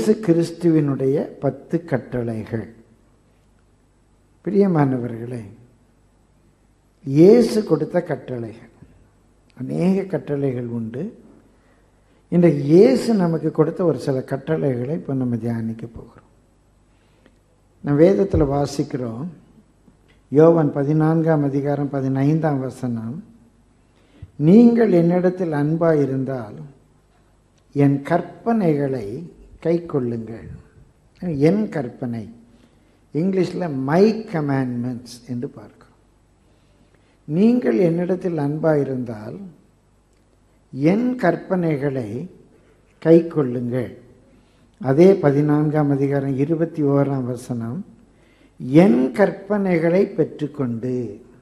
இயேசு கிறிஸ்துவினுடைய பத்து கட்டளைகள் பிரியமானவர்களே இயேசு கொடுத்த கட்டளைகள் அநேக கட்டளைகள் உண்டு இன்றைக்கு இயேசு நமக்கு கொடுத்த ஒரு சில கட்டளைகளை இப்போ நம்ம தியானிக்க போகிறோம் நம்ம வேதத்தில் வாசிக்கிறோம் யோவான் பதினான்காம் அதிகாரம் பதினைந்தாம் வசனம் நீங்கள் என்னிடத்தில் அன்பாக இருந்தால் என் கற்பனைகளை கை கொள்ளுங்கள் என் கற்பனை இங்கிலீஷில் மை கமாண்ட்மெண்ட்ஸ் என்று பார்க்கிறோம் நீங்கள் என்னிடத்தில் அன்பாக இருந்தால் என் கற்பனைகளை கை கொள்ளுங்கள் அதே பதினான்காம் அதிகாரம் இருபத்தி ஓராம் வசனம் என் கற்பனைகளை பெற்றுக்கொண்டு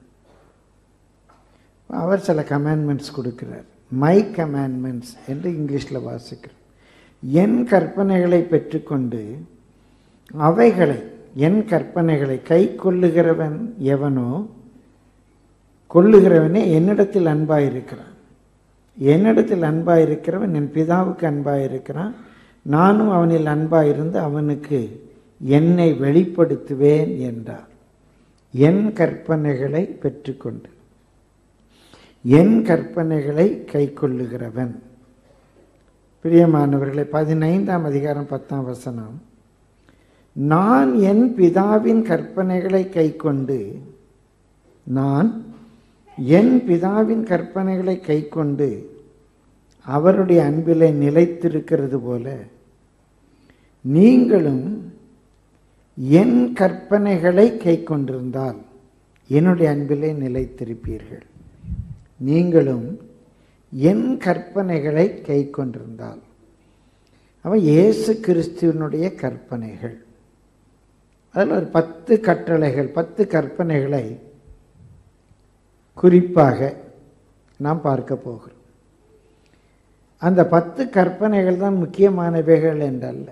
அவர் சில கமாண்ட்மெண்ட்ஸ் கொடுக்கிறார் மை கமாண்ட்மெண்ட்ஸ் என்று இங்கிலீஷில் வாசிக்கிறோம் என் கற்பனைகளை பெற்றுக்கொண்டு அவைகளை என் கற்பனைகளை கை கொள்ளுகிறவன் எவனோ கொள்ளுகிறவனே என்னிடத்தில் அன்பாக இருக்கிறான் என்னிடத்தில் அன்பாக இருக்கிறவன் என் பிதாவுக்கு அன்பாக இருக்கிறான் நானும் அவனில் அன்பாக இருந்து அவனுக்கு என்னை வெளிப்படுத்துவேன் என்றார் என் கற்பனைகளை பெற்றுக்கொண்டு என் கற்பனைகளை கை கொள்ளுகிறவன் பிரியமானவர்களை பதினைந்தாம் அதிகாரம் பத்தாம் வசனம் நான் என் பிதாவின் கற்பனைகளை கை கொண்டு நான் என் பிதாவின் கற்பனைகளை கை கொண்டு அவருடைய அன்பிலே நிலைத்திருக்கிறது போல நீங்களும் என் கற்பனைகளை கை கொண்டிருந்தால் என்னுடைய அன்பிலே நிலைத்திருப்பீர்கள் நீங்களும் என் கற்பனைகளை கை கொண்டிருந்தால் அவன் இயேசு கிறிஸ்துவனுடைய கற்பனைகள் அதில் ஒரு பத்து கட்டளைகள் பத்து கற்பனைகளை குறிப்பாக நாம் பார்க்க போகிறோம் அந்த பத்து கற்பனைகள் தான் முக்கியமானவைகள் என்றல்ல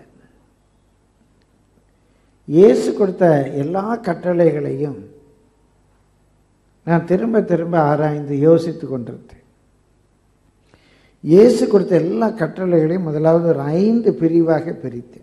இயேசு கொடுத்த எல்லா கட்டளைகளையும் நான் திரும்ப திரும்ப ஆராய்ந்து யோசித்து கொண்டிருந்தேன் இயேசு கொடுத்த எல்லா கட்டளைகளையும் முதலாவது ஒரு ஐந்து பிரிவாக பிரித்தேன்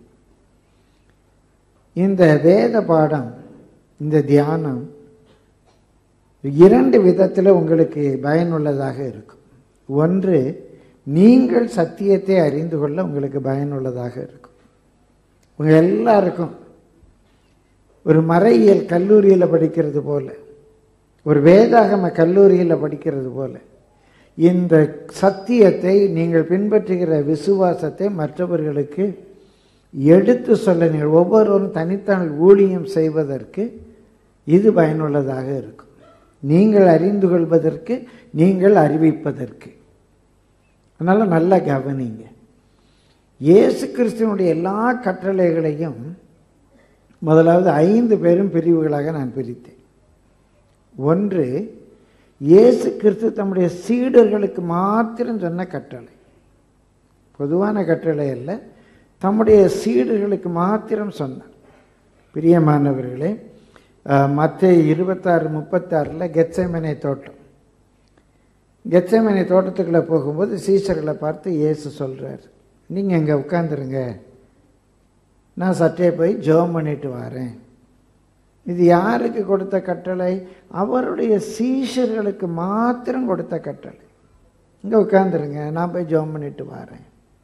இந்த வேத பாடம் இந்த தியானம் இரண்டு விதத்தில் உங்களுக்கு பயனுள்ளதாக இருக்கும் ஒன்று நீங்கள் சத்தியத்தை அறிந்து கொள்ள உங்களுக்கு பயனுள்ளதாக இருக்கும் உங்கள் எல்லாருக்கும் ஒரு மறையியல் கல்லூரியில் படிக்கிறது போல ஒரு வேதாகம கல்லூரியில் படிக்கிறது போல இந்த சத்தியத்தை நீங்கள் பின்பற்றுகிற விசுவாசத்தை மற்றவர்களுக்கு எடுத்து சொல்ல நீங்கள் ஒவ்வொருவரும் தனித்தான் ஊழியம் செய்வதற்கு இது பயனுள்ளதாக இருக்கும் நீங்கள் அறிந்து கொள்வதற்கு நீங்கள் அறிவிப்பதற்கு அதனால் நல்லா கவனிங்க இயேசு கிறிஸ்துவனுடைய எல்லா கட்டளைகளையும் முதலாவது ஐந்து பேரும் பிரிவுகளாக நான் பிரித்தேன் ஒன்று இயேசு கிறிஸ்து தம்முடைய சீடர்களுக்கு மாத்திரம் சொன்ன கட்டளை பொதுவான கட்டளை அல்ல தம்முடைய சீடர்களுக்கு மாத்திரம் சொன்னார் பிரியமானவர்களே மற்ற இருபத்தாறு முப்பத்தாறில் கெச்சமனை தோட்டம் கெச்சமனை தோட்டத்துக்குள்ளே போகும்போது சீசர்களை பார்த்து இயேசு சொல்கிறார் நீங்கள் இங்கே உட்காந்துருங்க நான் சற்றே போய் ஜோம் பண்ணிட்டு வரேன் இது யாருக்கு கொடுத்த கட்டளை அவருடைய சீஷர்களுக்கு மாத்திரம் கொடுத்த கட்டளை இங்கே உட்காந்துருங்க நான் போய் ஜோம் பண்ணிட்டு வரேன்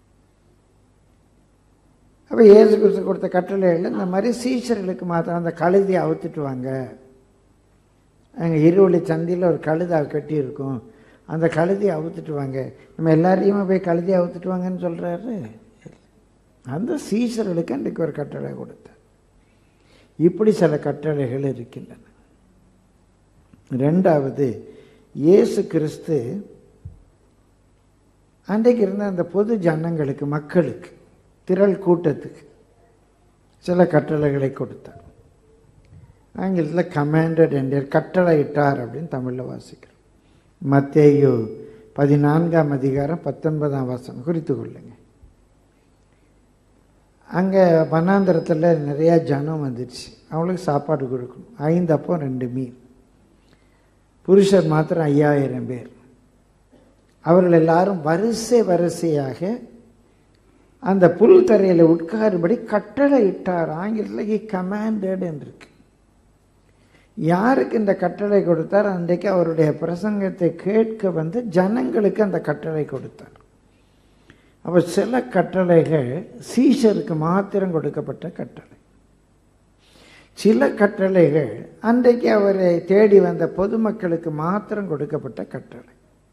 அப்போ ஏசு கிறிஸ்து கொடுத்த கட்டளைகள் இந்த மாதிரி சீஷர்களுக்கு மாத்திரம் அந்த கழுதியை அவுத்துட்டு வாங்க அங்கே இருவழி சந்தியில் ஒரு கழுதை கட்டியிருக்கும் அந்த கழுதியை அவுத்துட்டு வாங்க நம்ம எல்லாரையுமே போய் கழுதியை அவுத்துட்டு வாங்கன்னு சொல்கிறாரு அந்த சீஷர்களுக்கு அன்றைக்கு ஒரு கட்டளை கொடுத்தார் இப்படி சில கட்டளைகள் இருக்கின்றன ரெண்டாவது இயேசு கிறிஸ்து அன்றைக்கு இருந்த அந்த பொது ஜனங்களுக்கு மக்களுக்கு திரள் கூட்டத்துக்கு சில கட்டளைகளை கொடுத்தார் ஆங்கிலத்தில் கமாண்டட் என்றார் கட்டளையிட்டார் அப்படின்னு தமிழில் வாசிக்கிறோம் மத்தேயு பதினான்காம் அதிகாரம் பத்தொன்பதாம் வாசனம் குறித்து கொள்ளுங்க அங்கே வனாந்திரத்தில் நிறையா ஜனம் வந்துடுச்சு அவங்களுக்கு சாப்பாடு கொடுக்கணும் ஐந்து அப்போ ரெண்டு மீன் புருஷர் மாத்திரம் ஐயாயிரம் பேர் அவர்கள் எல்லாரும் வரிசை வரிசையாக அந்த புல் தரையில் உட்காரும்படி கட்டளை இட்டார் ஆங்கிலத்தில் ஹி கமாண்டட் இருக்கு யாருக்கு இந்த கட்டளை கொடுத்தார் அன்றைக்கு அவருடைய பிரசங்கத்தை கேட்க வந்து ஜனங்களுக்கு அந்த கட்டளை கொடுத்தார் அப்போ சில கட்டளைகள் சீஷருக்கு மாத்திரம் கொடுக்கப்பட்ட கட்டளை சில கட்டளைகள் அன்றைக்கு அவரை தேடி வந்த பொதுமக்களுக்கு மாத்திரம் கொடுக்கப்பட்ட கட்டளை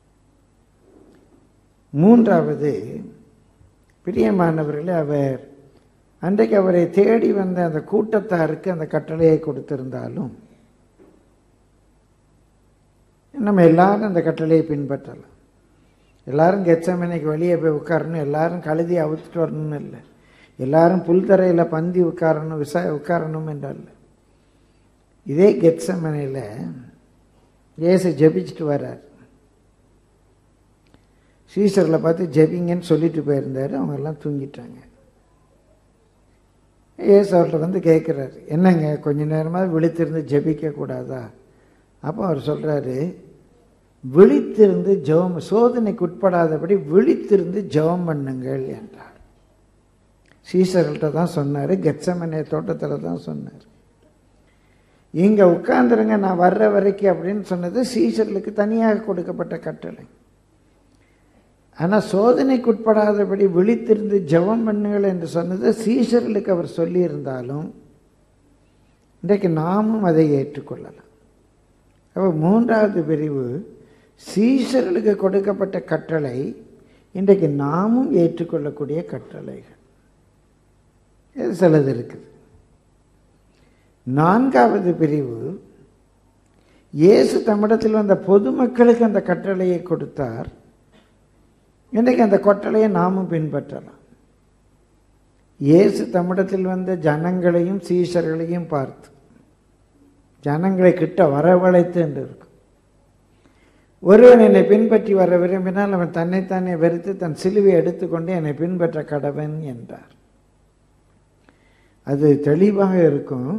மூன்றாவது பிரியமானவர்களே அவர் அன்றைக்கு அவரை தேடி வந்த அந்த கூட்டத்தாருக்கு அந்த கட்டளையை கொடுத்திருந்தாலும் நம்ம எல்லாரும் அந்த கட்டளையை பின்பற்றலாம் எல்லாரும் கெச்சமனைக்கு வெளியே போய் உட்காரணும் எல்லாரும் கழுதி அவுத்துட்டு வரணும்னு இல்லை எல்லாரும் புல்தரையில் பந்தி உட்காரணும் விசா உட்காரணும் என்றல்ல இதே கெட்சமனையில் ஏசு ஜெபிச்சுட்டு வர்றார் சீசரில் பார்த்து ஜெபிங்கன்னு சொல்லிட்டு போயிருந்தார் அவங்க எல்லாம் தூங்கிட்டாங்க ஏசு அவர்கிட்ட வந்து கேட்குறாரு என்னங்க கொஞ்ச நேரமாக விழித்திருந்து ஜெபிக்க கூடாதா அப்போ அவர் சொல்கிறாரு விழித்திருந்து ஜெபம் சோதனைக்கு உட்படாதபடி விழித்திருந்து ஜெபம் பண்ணுங்கள் என்றார் சீசர்கள்ட்ட தான் சொன்னார் கெச்சமனே தோட்டத்தில் தான் சொன்னார் இங்கே உட்காந்துருங்க நான் வர்ற வரைக்கும் அப்படின்னு சொன்னது சீசர்களுக்கு தனியாக கொடுக்கப்பட்ட கட்டளை ஆனால் சோதனைக்கு உட்படாதபடி விழித்திருந்து ஜெபம் பண்ணுங்கள் என்று சொன்னது சீசர்களுக்கு அவர் சொல்லியிருந்தாலும் இன்றைக்கு நாமும் அதை ஏற்றுக்கொள்ளலாம் அப்போ மூன்றாவது பிரிவு சீசர்களுக்கு கொடுக்கப்பட்ட கட்டளை இன்றைக்கு நாமும் ஏற்றுக்கொள்ளக்கூடிய கட்டளைகள் இது சிலது இருக்குது நான்காவது பிரிவு இயேசு தம்மிடத்தில் வந்த பொதுமக்களுக்கு அந்த கட்டளையை கொடுத்தார் இன்றைக்கு அந்த கட்டளையை நாமும் பின்பற்றலாம் இயேசு தம்மிடத்தில் வந்த ஜனங்களையும் சீஷர்களையும் பார்த்து ஜனங்களை கிட்ட வரவழைத்து என்று இருக்கும் ஒருவன் என்னை பின்பற்றி வர விரும்பினால் அவன் தன்னைத்தானே வெறுத்து தன் சிலுவை எடுத்துக்கொண்டு என்னை பின்பற்ற கடவன் என்றார் அது தெளிவாக இருக்கும்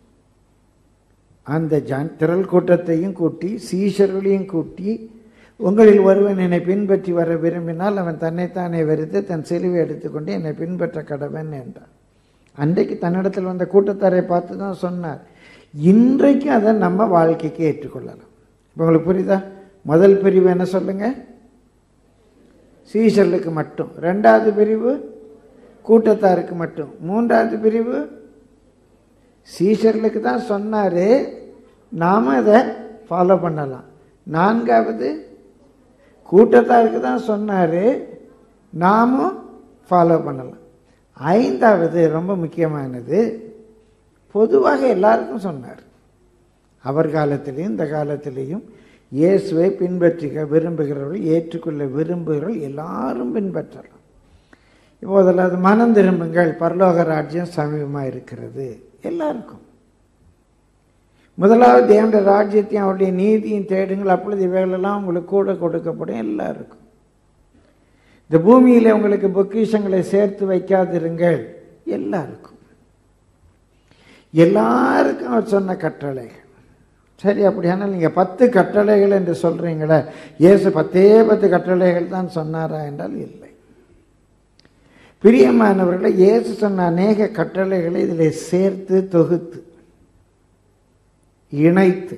அந்த ஜன் திரள் கூட்டத்தையும் கூட்டி சீஷர்களையும் கூட்டி உங்களில் ஒருவன் என்னை பின்பற்றி வர விரும்பினால் அவன் தன்னைத்தானே வெறுத்து தன் சிலுவை எடுத்துக்கொண்டு என்னை பின்பற்ற கடவன் என்றார் அன்றைக்கு தன்னிடத்தில் வந்த கூட்டத்தாரை பார்த்து தான் சொன்னார் இன்றைக்கு அதை நம்ம வாழ்க்கைக்கு ஏற்றுக்கொள்ளலாம் இப்போ உங்களுக்கு புரியுதா முதல் பிரிவு என்ன சொல்லுங்க சீசர்களுக்கு மட்டும் ரெண்டாவது பிரிவு கூட்டத்தாருக்கு மட்டும் மூன்றாவது பிரிவு சீஷர்களுக்கு தான் சொன்னார் நாம் அதை ஃபாலோ பண்ணலாம் நான்காவது கூட்டத்தாருக்கு தான் சொன்னார் நாமும் ஃபாலோ பண்ணலாம் ஐந்தாவது ரொம்ப முக்கியமானது பொதுவாக எல்லாருக்கும் சொன்னார் அவர் காலத்திலையும் இந்த காலத்திலையும் இயேசுவை பின்பற்றிக்க விரும்புகிறவர்கள் ஏற்றுக்கொள்ள விரும்புகிறவர்கள் எல்லாரும் பின்பற்றலாம் இப்போதில் அது மனம் திரும்புங்கள் பரலோக ராஜ்யம் சமீபமாக இருக்கிறது எல்லாருக்கும் முதலாவது தேவனுடைய ராஜ்யத்தையும் அவருடைய நீதியும் தேடுங்கள் அப்பொழுது இவைகளெல்லாம் உங்களுக்கு கூட கொடுக்கப்படும் எல்லாருக்கும் இந்த பூமியில் உங்களுக்கு பொக்கிஷங்களை சேர்த்து வைக்காதிருங்கள் எல்லாருக்கும் எல்லாருக்கும் அவர் சொன்ன கட்டளைகள் சரி அப்படியானால் நீங்கள் பத்து கட்டளைகள் என்று சொல்கிறீங்களே இயேசு பத்தே பத்து கட்டளைகள் தான் சொன்னாரா என்றால் இல்லை பிரியமானவர்களை இயேசு சொன்ன அநேக கட்டளைகளை இதில் சேர்த்து தொகுத்து இணைத்து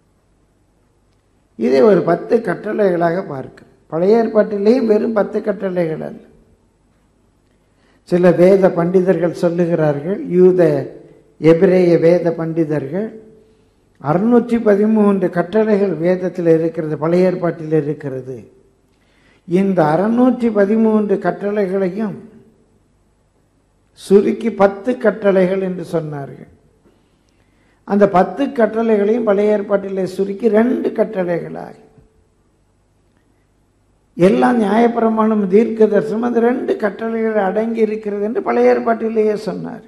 இதை ஒரு பத்து கட்டளைகளாக பார்க்க பழைய ஏற்பாட்டிலேயும் வெறும் பத்து கட்டளைகள் அல்ல சில வேத பண்டிதர்கள் சொல்லுகிறார்கள் யூத எபிரேய வேத பண்டிதர்கள் அறுநூற்றி பதிமூன்று கட்டளைகள் வேதத்தில் இருக்கிறது பழைய ஏற்பாட்டில் இருக்கிறது இந்த அறுநூற்றி பதிமூன்று கட்டளைகளையும் சுருக்கி பத்து கட்டளைகள் என்று சொன்னார்கள் அந்த பத்து கட்டளைகளையும் பழைய ஏற்பாட்டிலே சுருக்கி ரெண்டு கட்டளைகளாக எல்லாம் நியாயப்பிரமாணம் தீர்க்க தரிசனம் அந்த ரெண்டு கட்டளைகள் அடங்கி இருக்கிறது என்று பழைய ஏற்பாட்டிலேயே சொன்னார்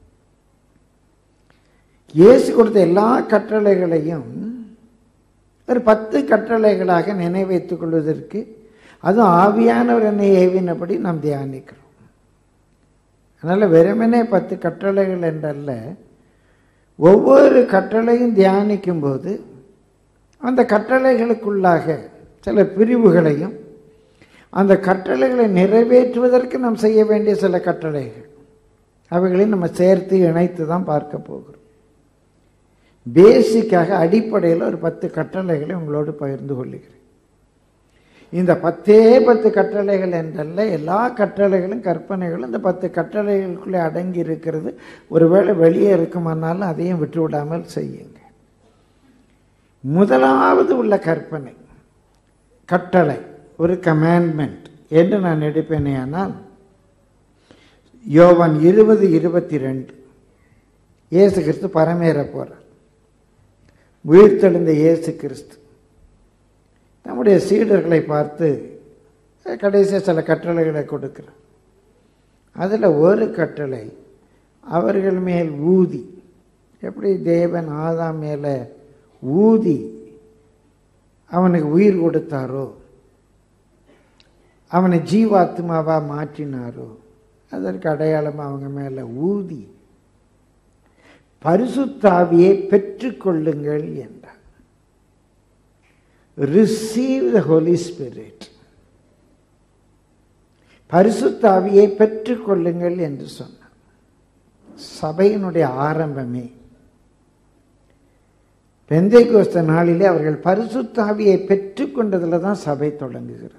இயேசு கொடுத்த எல்லா கட்டளைகளையும் ஒரு பத்து கட்டளைகளாக நினைவைத்துக் கொள்வதற்கு அதுவும் ஆவியானவர் என்னை ஏவினபடி நாம் தியானிக்கிறோம் அதனால் வெறுமனே பத்து கட்டளைகள் என்றல்ல ஒவ்வொரு கட்டளையும் தியானிக்கும் போது அந்த கட்டளைகளுக்குள்ளாக சில பிரிவுகளையும் அந்த கட்டளைகளை நிறைவேற்றுவதற்கு நாம் செய்ய வேண்டிய சில கட்டளைகள் அவைகளை நம்ம சேர்த்து இணைத்து தான் பார்க்க போகிறோம் பேசிக்காக அடிப்படையில் ஒரு பத்து கட்டளைகளை உங்களோடு பகிர்ந்து கொள்ளுகிறேன் இந்த பத்தே பத்து கட்டளைகள் என்றல்ல எல்லா கட்டளைகளும் கற்பனைகளும் இந்த பத்து கட்டளைகளுக்குள்ளே அடங்கி இருக்கிறது ஒருவேளை வெளியே இருக்குமானாலும் அதையும் விட்டு விடாமல் செய்யுங்க முதலாவது உள்ள கற்பனை கட்டளை ஒரு கமாண்ட்மெண்ட் என்று நான் எடுப்பேனே ஆனால் யோவான் இருபது இருபத்தி ரெண்டு இயேசு கிறிஸ்து பரமேற போகிறார் உயிர்த்தெழுந்த இயேசு கிறிஸ்து நம்முடைய சீடர்களை பார்த்து கடைசியாக சில கட்டளைகளை கொடுக்கிறார் அதில் ஒரு கட்டளை அவர்கள் மேல் ஊதி எப்படி தேவன் ஆதாம் மேலே ஊதி அவனுக்கு உயிர் கொடுத்தாரோ அவனை ஜீவாத்மாவா மாற்றினாரோ அதற்கு அடையாளமாக அவங்க மேலே ஊதி பரிசுத்தாவியை பெற்றுக்கொள்ளுங்கள் என்றார் ரிசீவ் த ஹோலி ஸ்பிரிட் பரிசுத்தாவியை பெற்றுக்கொள்ளுங்கள் என்று சொன்னார் சபையினுடைய ஆரம்பமே பெந்தை கோஸ்த நாளிலே அவர்கள் பரிசுத்தாவியை பெற்றுக்கொண்டதில் தான் சபை தொடங்குகிறது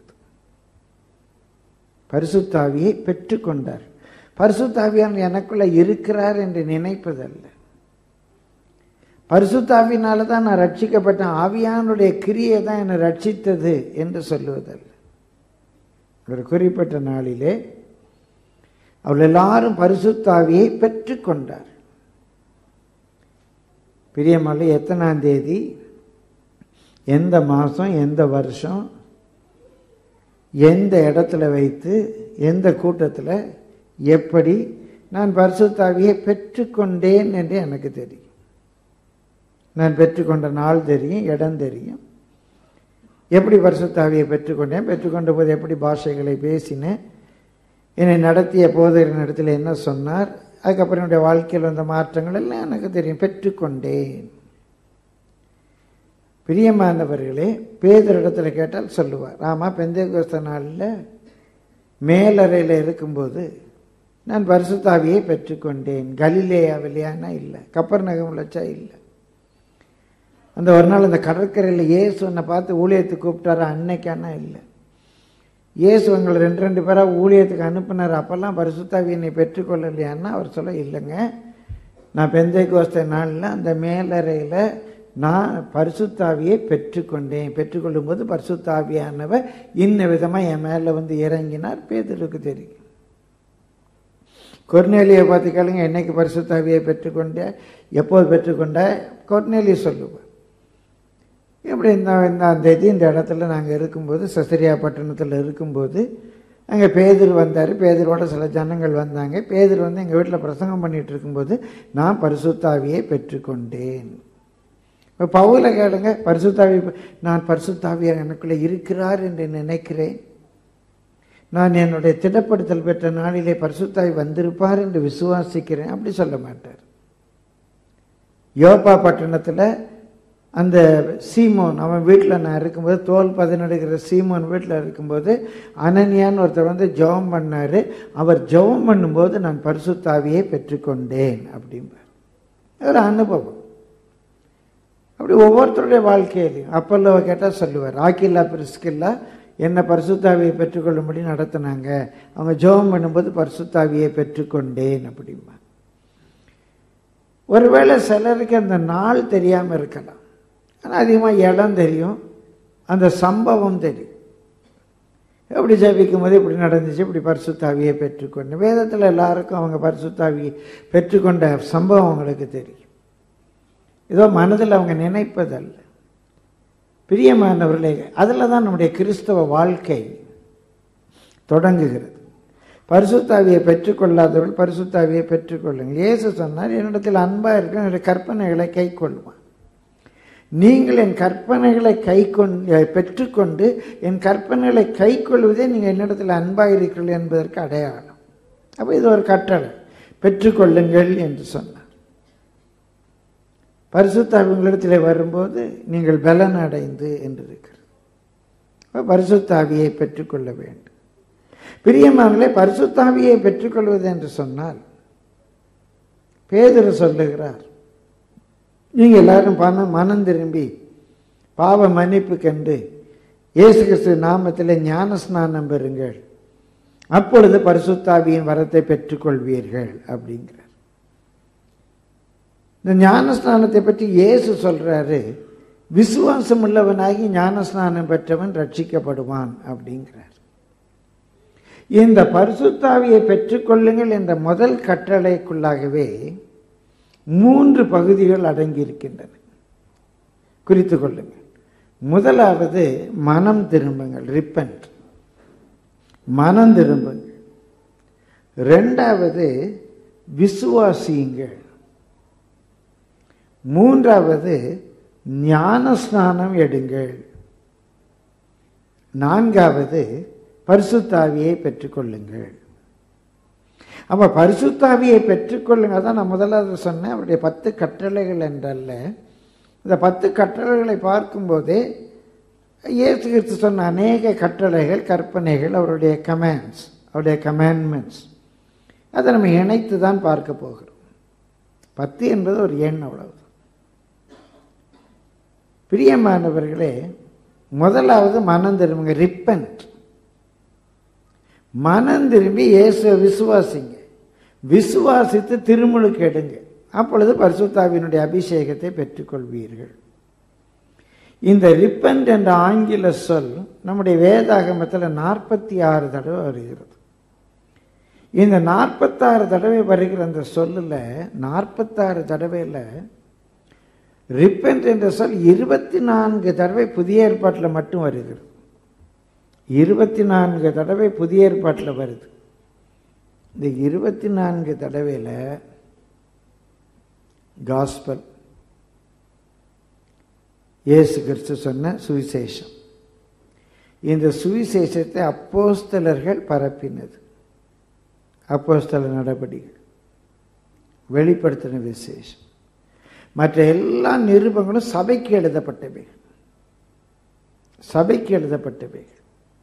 பரிசுத்தாவியை பெற்றுக்கொண்டார் பரிசுத்தாவியான் எனக்குள்ள இருக்கிறார் என்று நினைப்பதல்ல பரிசுத்தாவினால தான் நான் ரட்சிக்கப்பட்டேன் ஆவியானுடைய கிரியை தான் என்னை ரட்சித்தது என்று சொல்லுவதல்ல ஒரு குறிப்பிட்ட நாளிலே அவள் எல்லாரும் பரிசுத்தாவியை பெற்றுக்கொண்டார் பிரியமலை எத்தனாம் தேதி எந்த மாதம் எந்த வருஷம் எந்த இடத்துல வைத்து எந்த கூட்டத்தில் எப்படி நான் பரிசுத்தாவியை பெற்றுக்கொண்டேன் என்று எனக்கு தெரியும் நான் பெற்றுக்கொண்ட நாள் தெரியும் இடம் தெரியும் எப்படி பரிசுத்தாவியை பெற்றுக்கொண்டேன் பெற்றுக்கொண்ட போது எப்படி பாஷைகளை பேசினேன் என்னை நடத்திய போதரின் இடத்துல என்ன சொன்னார் அதுக்கப்புறம் என்னுடைய வாழ்க்கையில் வந்த மாற்றங்கள் எல்லாம் எனக்கு தெரியும் பெற்றுக்கொண்டேன் பிரியமானவர்களே பேதரிடத்துல கேட்டால் சொல்லுவார் ஆமாம் பெந்தேகோஸ்த நாளில் மேலறையில் இருக்கும்போது நான் பரிசுத்தாவியை பெற்றுக்கொண்டேன் கலிலேயாவிலையானா இல்லை கப்பர் நகம் வச்சா இல்லை அந்த ஒரு நாள் அந்த கடற்கரையில் இயேசு என்னை பார்த்து ஊழியத்துக்கு கூப்பிட்டாரு அன்னைக்கானா இல்லை இயேசு உங்களை ரெண்டு ரெண்டு பேராக ஊழியத்துக்கு அனுப்புனார் அப்போல்லாம் பரிசுத்தாவி என்னை பெற்றுக்கொள்ளலையான்னா அவர் சொல்ல இல்லைங்க நான் பெந்தை கோஸ்த நாளில் அந்த மேலறையில் நான் பரிசுத்தாவியை பெற்றுக்கொண்டேன் பெற்றுக்கொள்ளும்போது பரிசுத்தாவியானவர் இன்ன விதமாக என் மேலே வந்து இறங்கினார் பேதலுக்கு தெரியும் கொர்நேலியை பார்த்து கேளுங்க என்னைக்கு பரிசுத்தாவியை பெற்றுக்கொண்ட எப்போது பெற்றுக்கொண்ட கொர்நேலியை சொல்லுவார் எப்படி இந்த இந்த தேதி இந்த இடத்துல நாங்கள் இருக்கும்போது சசரியா பட்டணத்தில் இருக்கும்போது அங்கே பேதர் வந்தார் பேதரோட சில ஜனங்கள் வந்தாங்க பேதர் வந்து எங்கள் வீட்டில் பிரசங்கம் பண்ணிகிட்டு இருக்கும்போது நான் பரிசுத்தாவியை பெற்றுக்கொண்டேன் இப்போ பவுல கேளுங்க பரிசுத்தாவி நான் பரிசுத்தாவியார் எனக்குள்ளே இருக்கிறார் என்று நினைக்கிறேன் நான் என்னுடைய திடப்படுத்தல் பெற்ற நாளிலே பரிசுத்தாவி வந்திருப்பார் என்று விசுவாசிக்கிறேன் அப்படி சொல்ல மாட்டார் யோப்பா பட்டணத்தில் அந்த சீமோன் அவன் வீட்டில் நான் இருக்கும்போது தோல் பதினெடுக்கிற சீமோன் வீட்டில் இருக்கும்போது அனன்யான்னு ஒருத்தர் வந்து ஜெபம் பண்ணார் அவர் ஜெபம் பண்ணும்போது நான் பரிசுத்தாவியை பெற்றுக்கொண்டேன் அப்படிம்பார் ஒரு அனுபவம் அப்படி ஒவ்வொருத்தருடைய வாழ்க்கையிலையும் அப்பல்லோவை கேட்டால் சொல்லுவார் ஆக்கில்லா பிரிஸ்கில்லா என்னை பரிசுத்தாவியை பெற்றுக்கொள்ளும்படி நடத்தினாங்க அவங்க ஜெபம் பண்ணும்போது பரிசுத்தாவியை பெற்றுக்கொண்டேன் அப்படிம்பா ஒருவேளை சிலருக்கு அந்த நாள் தெரியாமல் இருக்கலாம் ஆனால் அதிகமாக இடம் தெரியும் அந்த சம்பவம் தெரியும் எப்படி ஜபிக்கும் போது இப்படி நடந்துச்சு இப்படி பரிசுத்தாவியை பெற்றுக்கொண்டு வேதத்தில் எல்லாருக்கும் அவங்க பரிசுத்தாவியை பெற்றுக்கொண்ட சம்பவம் அவங்களுக்கு தெரியும் ஏதோ மனதில் அவங்க நினைப்பதல்ல பிரியமானவர்களே அதில் தான் நம்முடைய கிறிஸ்தவ வாழ்க்கை தொடங்குகிறது பரிசுத்தாவியை பெற்றுக்கொள்ளாதவர்கள் பரிசுத்தாவியை பெற்றுக்கொள்ளுங்கள் இயேசு சொன்னார் என்னிடத்தில் அன்பாக இருக்க என்னுடைய கற்பனைகளை கை கொள்வான் நீங்கள் என் கற்பனைகளை கை கொண்டு பெற்றுக்கொண்டு என் கற்பனைகளை கை கொள்வதே நீங்கள் என்னிடத்தில் அன்பாக இருக்கிறீர்கள் என்பதற்கு அடையாளம் அப்போ இது ஒரு கட்டளை பெற்றுக்கொள்ளுங்கள் என்று சொன்னார் பரிசுத்தாவி உங்களிடத்தில் வரும்போது நீங்கள் பலன் அடைந்து என்று இருக்கிறது பரிசுத்தாவியை பெற்றுக்கொள்ள வேண்டும் பிரியமானங்களே பரிசுத்தாவியை பெற்றுக்கொள்வது என்று சொன்னால் பேதர் சொல்லுகிறார் நீங்க எல்லாரும் பணம் மனம் திரும்பி பாவ மன்னிப்பு கண்டு இயேசு கிறிஸ்து நாமத்தில் ஞான ஸ்நானம் பெறுங்கள் அப்பொழுது பரிசுத்தாவியின் வரத்தை பெற்றுக்கொள்வீர்கள் அப்படிங்கிறார் இந்த ஞானஸ்நானத்தை பற்றி இயேசு சொல்றாரு விசுவாசம் உள்ளவனாகி ஞானஸ்நானம் பெற்றவன் ரட்சிக்கப்படுவான் அப்படிங்கிறார் இந்த பரிசுத்தாவியை பெற்றுக்கொள்ளுங்கள் என்ற முதல் கட்டளைக்குள்ளாகவே மூன்று பகுதிகள் அடங்கியிருக்கின்றன குறித்து கொள்ளுங்கள் முதலாவது மனம் திரும்புங்கள் ரிப்பன்ட் மனம் திரும்புங்கள் ரெண்டாவது விசுவாசியுங்கள் மூன்றாவது ஞானஸ்நானம் எடுங்கள் நான்காவது பரிசுத்தாவியை பெற்றுக்கொள்ளுங்கள் அப்ப பரிசுத்தாவியை பெற்றுக்கொள்ளுங்க தான் நான் முதலாவது சொன்னேன் அவருடைய பத்து கட்டளைகள் என்றல்ல இந்த பத்து கட்டளைகளை பார்க்கும்போதே இயேசு கிறிஸ்து சொன்ன அநேக கட்டளைகள் கற்பனைகள் அவருடைய கமெண்ட்ஸ் அவருடைய கமாண்ட்மெண்ட்ஸ் அதை நம்ம இணைத்து தான் பார்க்க போகிறோம் பத்து என்பது ஒரு எண் அவ்வளவு பிரியமானவர்களே முதலாவது மனம் திரும்புங்க ரிப்பன்ட் மனம் திரும்பி இயேசு விசுவாசிங்க விசுவாசித்து திருமுழுக்கு எடுங்க அப்பொழுது பரிசுத்தாவினுடைய அபிஷேகத்தை பெற்றுக்கொள்வீர்கள் இந்த ரிப்பன்ட் என்ற ஆங்கில சொல் நம்முடைய வேதாகமத்தில் நாற்பத்தி ஆறு தடவை வருகிறது இந்த நாற்பத்தாறு தடவை வருகிற அந்த சொல்லில் நாற்பத்தாறு தடவையில் ரிப்பன்ட் என்ற சொல் இருபத்தி நான்கு தடவை புதிய ஏற்பாட்டில் மட்டும் வருகிறது இருபத்தி நான்கு தடவை புதிய ஏற்பாட்டில் வருது இந்த இருபத்தி நான்கு தடவையில் காஸ்பல் இயேசு கிறிஸ்து சொன்ன சுவிசேஷம் இந்த சுவிசேஷத்தை அப்போஸ்தலர்கள் பரப்பினது அப்போஸ்தல நடவடிக்கை வெளிப்படுத்தின விசேஷம் மற்ற எல்லா நிருபங்களும் சபைக்கு எழுதப்பட்டவைகள் சபைக்கு எழுதப்பட்டவைகள்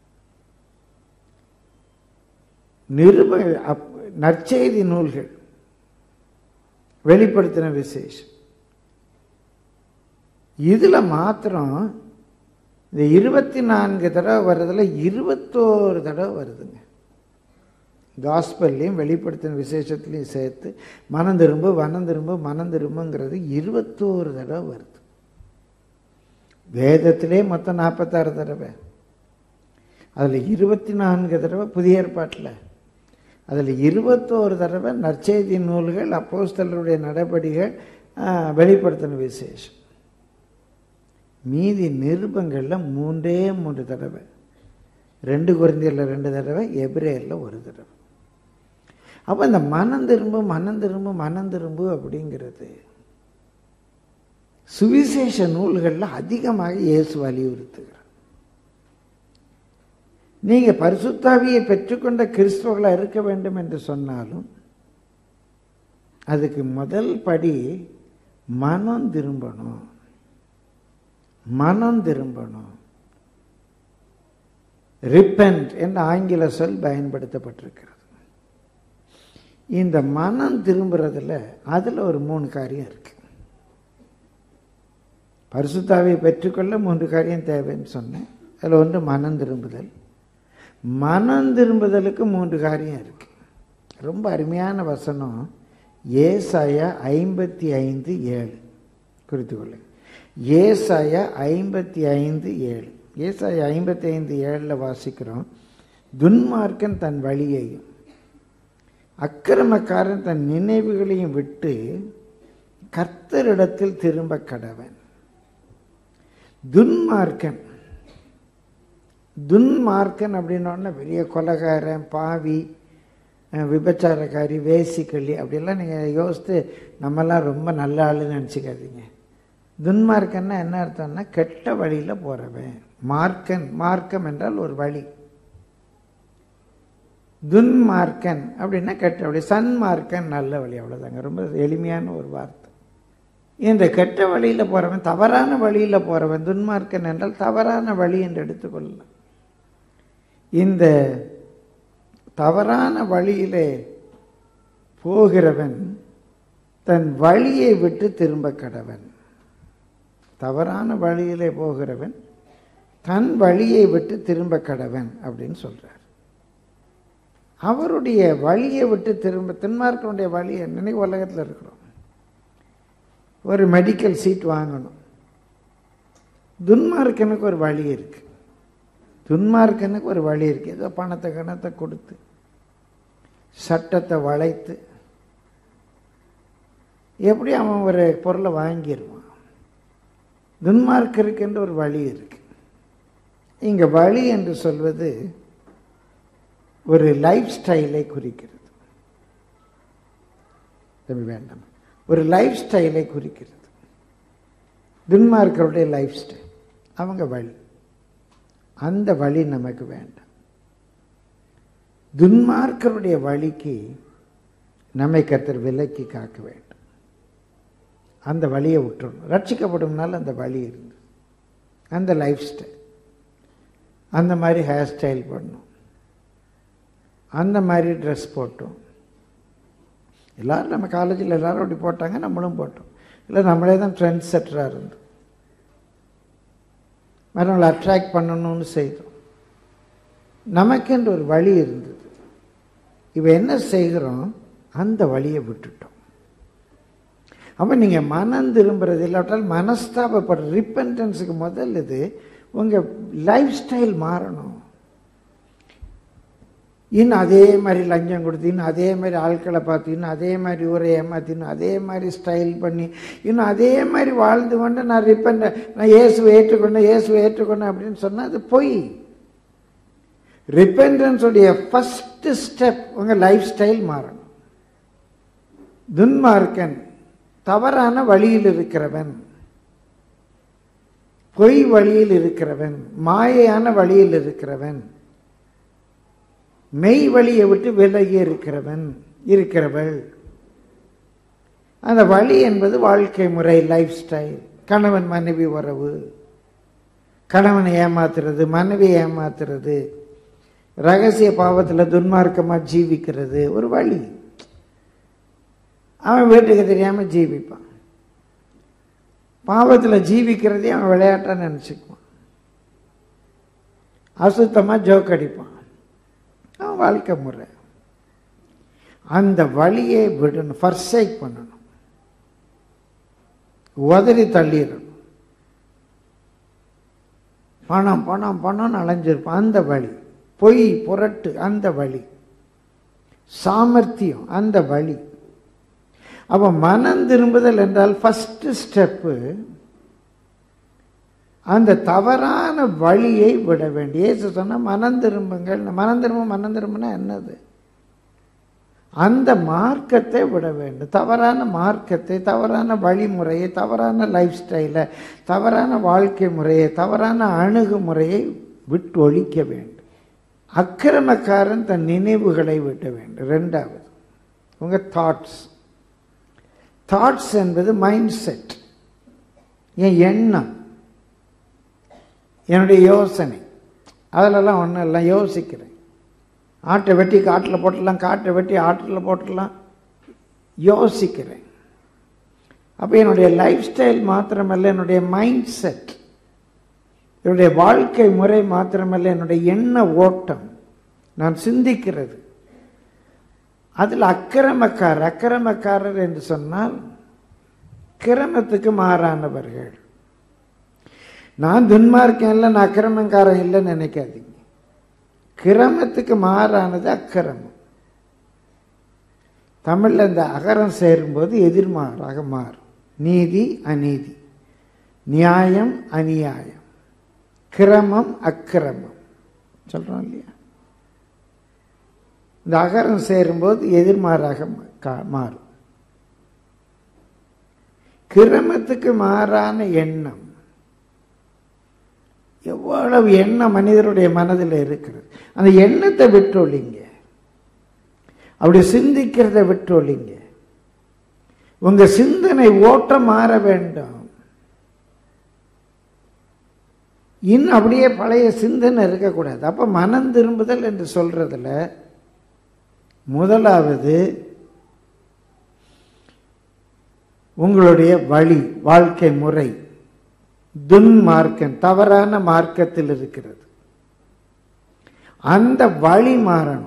நிருப அப்- நற்செய்தி நூல்கள் வெளிப்படுத்தின விசேஷம் இதுல மாத்திரம் இந்த இருபத்தி நான்கு தடவை வர்றதுல இருபத்தோரு தடவை வருதுங்க காஸ்பல்லையும் வெளிப்படுத்தின விசேஷத்துலையும் சேர்த்து மனம் திரும்ப மனம் திரும்ப மனம் திரும்புங்கிறது இருபத்தோரு தடவை வருது வேதத்திலே மொத்தம் நாற்பத்தாறு தடவை அதில் இருபத்தி நான்கு தடவை புதிய ஏற்பாட்டில் அதில் இருபத்தோரு தடவை நற்செய்தி நூல்கள் அப்போஸ்தலருடைய நடபடிகள் வெளிப்படுத்தின விசேஷம் மீதி நிருபங்களில் மூன்றே மூன்று தடவை ரெண்டு குருந்தியில் ரெண்டு தடவை எபிரேயரில் ஒரு தடவை அப்போ இந்த மனம் திரும்ப மனம் திரும்ப மனம் திரும்ப அப்படிங்கிறது சுவிசேஷ நூல்களில் அதிகமாக இயேசு வலியுறுத்துகிறார் நீங்க பரிசுத்தாவியை பெற்றுக்கொண்ட கிறிஸ்துவர்களாக இருக்க வேண்டும் என்று சொன்னாலும் அதுக்கு முதல் படி மனம் திரும்பணும் மனம் திரும்பணும் ரிப்பன்ட் என்ற ஆங்கில சொல் பயன்படுத்தப்பட்டிருக்கிறது இந்த மனம் திரும்புறதுல அதுல ஒரு மூணு காரியம் இருக்கு பரிசுத்தாவை பெற்றுக்கொள்ள மூன்று காரியம் தேவைன்னு சொன்னேன் அதில் ஒன்று மனம் திரும்புதல் மனம் திரும்புதலுக்கு மூன்று காரியம் இருக்கு ரொம்ப அருமையான வசனம் ஏசாயா ஐம்பத்தி ஐந்து ஏழு குறித்து கொள்ளுங்க ஏசாயா ஐம்பத்தி ஐந்து ஏழு ஏசாயா ஐம்பத்தி ஐந்து ஏழில் வாசிக்கிறோம் துன்மார்க்கன் தன் வழியையும் அக்கிரமக்காரன் தன் நினைவுகளையும் விட்டு கர்த்தரிடத்தில் திரும்ப கடவன் துன்மார்க்கன் துன்மார்க்கன் அப்படின்னோடனே பெரிய கொலகாரன் பாவி அஹ், விபச்சாரக்காரி வேசிக்கள்ளி அப்படியெல்லாம் நீங்கள் யோசித்து நம்மெல்லாம் ரொம்ப நல்ல ஆளுன்னு நினச்சிக்காதீங்க துன்மார்க்கன்னா என்ன அர்த்தம்னா கெட்ட வழியில் போகிறவன் மார்க்கன் மார்க்கம் என்றால் ஒரு வழி துன்மார்க்கன் அப்படின்னா கெட்ட வழி சன்மார்க்கன் நல்ல வழி அவ்வளோதாங்க ரொம்ப எளிமையான ஒரு வார்த்தை இந்த கெட்ட வழியில் போகிறவன் தவறான வழியில் போகிறவன் துன்மார்க்கன் என்றால் தவறான வழி என்று எடுத்துக்கொள்ளலாம் இந்த தவறான வழியிலே போகிறவன் தன் வழியை விட்டு திரும்ப கடவன் தவறான வழியிலே போகிறவன் தன் வழியை விட்டு திரும்ப கடவன் அப்படின்னு சொல்றார் அவருடைய வழியை விட்டு திரும்ப தென்மார்க்கனுடைய வழி என்னன்னு உலகத்தில் இருக்கிறோம் ஒரு மெடிக்கல் சீட் வாங்கணும் துன்மார்க்கனுக்கு ஒரு வழி இருக்கு துன்மார்க்கனுக்கு ஒரு வழி இருக்கு ஏதோ பணத்தை கணத்தை கொடுத்து சட்டத்தை வளைத்து எப்படி அவன் ஒரு பொருளை வாங்கிடுவான் துன்மார்க்கருக்கென்று ஒரு வழி இருக்கு இங்க வழி என்று சொல்வது ஒரு லைஃப் ஸ்டைலை குறிக்கிறது தம்பி வேண்டாம் ஒரு லைஃப் ஸ்டைலை குறிக்கிறது துன்மார்க்கருடைய லைஃப் ஸ்டைல் அவங்க வழி அந்த வழி நமக்கு வேண்டாம் துன்மார்க்கருடைய வழிக்கு நம்மை கத்தர் விலக்கி காக்க வேண்டும் அந்த வழியை விட்டுறணும் ரட்சிக்கப்படும்னால அந்த வழி இருந்து அந்த லைஃப் ஸ்டைல் அந்த மாதிரி ஹேர் ஸ்டைல் பண்ணணும் அந்த மாதிரி ட்ரெஸ் போட்டோம் எல்லாரும் நம்ம காலேஜில் எல்லாரும் அப்படி போட்டாங்க நம்மளும் போட்டோம் இல்லை நம்மளே தான் ட்ரெண்ட் செட்டராக இருந்தோம் மற்றவங்களை அட்ராக்ட் பண்ணணும்னு செய்தோம் நமக்கென்று ஒரு வழி இருந்தது இப்போ என்ன செய்கிறோம் அந்த வழியை விட்டுட்டோம் அப்போ நீங்கள் மனம் திரும்புறது இல்லாட்டால் மனஸ்தாபப்படுற ரிப்பன்டன்ஸுக்கு முதல் இது உங்கள் லைஃப் ஸ்டைல் மாறணும் இன்னும் அதே மாதிரி லஞ்சம் கொடுத்து இன்னும் அதே மாதிரி ஆட்களை பார்த்து இன்னும் அதே மாதிரி ஊரை ஏமாத்தி இன்னும் அதே மாதிரி ஸ்டைல் பண்ணி இன்னும் அதே மாதிரி வாழ்ந்து கொண்டு நான் ரிப்பன் நான் இயேசுவை ஏற்றுக்கொண்டேன் இயேசுவை ஏற்றுக்கொண்டேன் அப்படின்னு சொன்னால் அது பொய் ரிப்பெண்டன்ஸுடைய ஃபஸ்ட் ஸ்டெப் உங்கள் லைஃப் ஸ்டைல் மாறணும் துன்மார்க்கன் தவறான வழியில் இருக்கிறவன் பொய் வழியில் இருக்கிறவன் மாயையான வழியில் இருக்கிறவன் மெய் வழியை விட்டு விலகி இருக்கிறவன் இருக்கிறவள் அந்த வழி என்பது வாழ்க்கை முறை லைஃப் ஸ்டைல் கணவன் மனைவி உறவு கணவனை ஏமாத்துறது மனைவி ஏமாத்துறது ரகசிய பாவத்தில் துன்மார்க்கமாக ஜீவிக்கிறது ஒரு வழி அவன் வீட்டுக்கு தெரியாமல் ஜீவிப்பான் பாவத்தில் ஜீவிக்கிறதே அவன் விளையாட்டாக நினச்சிக்குவான் அசுத்தமாக ஜோக் அடிப்பான் அவன் வாழ்க்கை முறை அந்த வழியை விடணும் ஃபர்சைக் பண்ணணும் உதறி தள்ளிடணும் பணம் பணம் பணம் அலைஞ்சிருப்பான் அந்த வழி பொய் புரட்டு அந்த வழி சாமர்த்தியம் அந்த வழி அப்போ மனம் திரும்புதல் என்றால் ஃபஸ்ட்டு ஸ்டெப்பு அந்த தவறான வழியை விட வேண்டிய இயேசு சொன்னால் மனம் திரும்புங்கள் மனம் திரும்ப மனம் திரும்பினா என்னது அந்த மார்க்கத்தை விட வேண்டும் தவறான மார்க்கத்தை தவறான வழிமுறையை தவறான லைஃப் ஸ்டைலை தவறான வாழ்க்கை முறையை தவறான அணுகுமுறையை விட்டு ஒழிக்க வேண்டும் அக்கிரமக்காரன் தன் நினைவுகளை விட்ட வேண்டும் ரெண்டாவது உங்கள் தாட்ஸ் தாட்ஸ் என்பது மைண்ட் செட் என் எண்ணம் என்னுடைய யோசனை அதிலெல்லாம் ஒன்றும் இல்லை யோசிக்கிறேன் ஆட்டை வெட்டி காட்டில் போட்டுடலாம் காட்டை வெட்டி ஆட்டில் போட்டுடலாம் யோசிக்கிறேன் அப்போ என்னுடைய லைஃப் ஸ்டைல் மாத்திரமல்ல என்னுடைய மைண்ட் செட் என்னுடைய வாழ்க்கை முறை மாத்திரமல்ல என்னுடைய எண்ண ஓட்டம் நான் சிந்திக்கிறது அதில் அக்கிரமக்காரர் அக்கிரமக்காரர் என்று சொன்னால் கிரமத்துக்கு மாறானவர்கள் நான் துன்மார்க்கேன் இல்லை நான் அக்கிரமக்காரன் இல்லைன்னு நினைக்காதீங்க கிரமத்துக்கு மாறானது அக்கிரமம் தமிழில் இந்த அகரம் சேரும்போது எதிர்மாறாக மாறும் நீதி அநீதி நியாயம் அநியாயம் கிரமம் அக்கிரமம் சொல்கிறோம் இல்லையா இந்த அகரம் சேரும்போது எதிர்மாறாக மாறும் கிரமத்துக்கு மாறான எண்ணம் எவ்வளவு எண்ணம் மனிதருடைய மனதில் இருக்கிறது அந்த எண்ணத்தை விட்டொழிங்க அப்படி சிந்திக்கிறத விட்டொழிங்க உங்க சிந்தனை ஓட்டம் மாற வேண்டும் இன்னும் அப்படியே பழைய சிந்தனை இருக்கக்கூடாது அப்போ மனம் திரும்புதல் என்று சொல்றதுல முதலாவது உங்களுடைய வழி வாழ்க்கை முறை துன்மார்க்கம் தவறான மார்க்கத்தில் இருக்கிறது அந்த வழி மாறணும்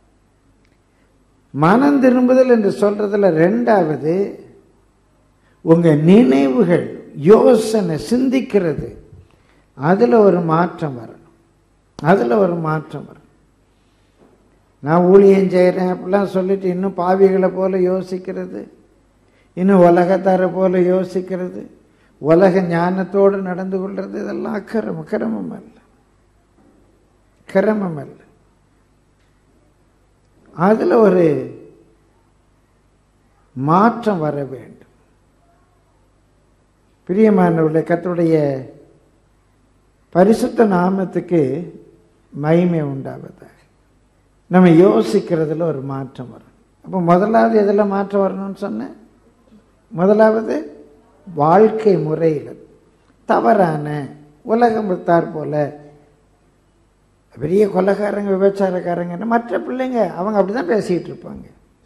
மனம் திரும்புதல் என்று சொல்றதுல ரெண்டாவது உங்க நினைவுகள் யோசனை சிந்திக்கிறது அதுல ஒரு மாற்றம் வரணும் அதுல ஒரு மாற்றம் வரணும் நான் ஊழியம் செய்கிறேன் அப்படிலாம் சொல்லிட்டு இன்னும் பாவிகளை போல யோசிக்கிறது இன்னும் உலகத்தாரை போல யோசிக்கிறது உலக ஞானத்தோடு நடந்து கொள்றது இதெல்லாம் அக்கிரமம் கிரமம் அல்ல கிரமம் அல்ல அதில் ஒரு மாற்றம் வர வேண்டும் பிரியமானவர்களே கர்த்தருடைய பரிசுத்த நாமத்துக்கு மகிமை உண்டாவதாக நம்ம யோசிக்கிறதுல ஒரு மாற்றம் வரும் அப்போ முதலாவது எதில் மாற்றம் வரணும்னு சொன்னேன் முதலாவது வாழ்க்கை முறையில் தவறான உலகம் வித்தார் போல பெரிய கொலைக்காரங்க விபச்சாரக்காரங்க மற்ற பிள்ளைங்க அவங்க அப்படி தான் பேசிகிட்டு இருப்பாங்க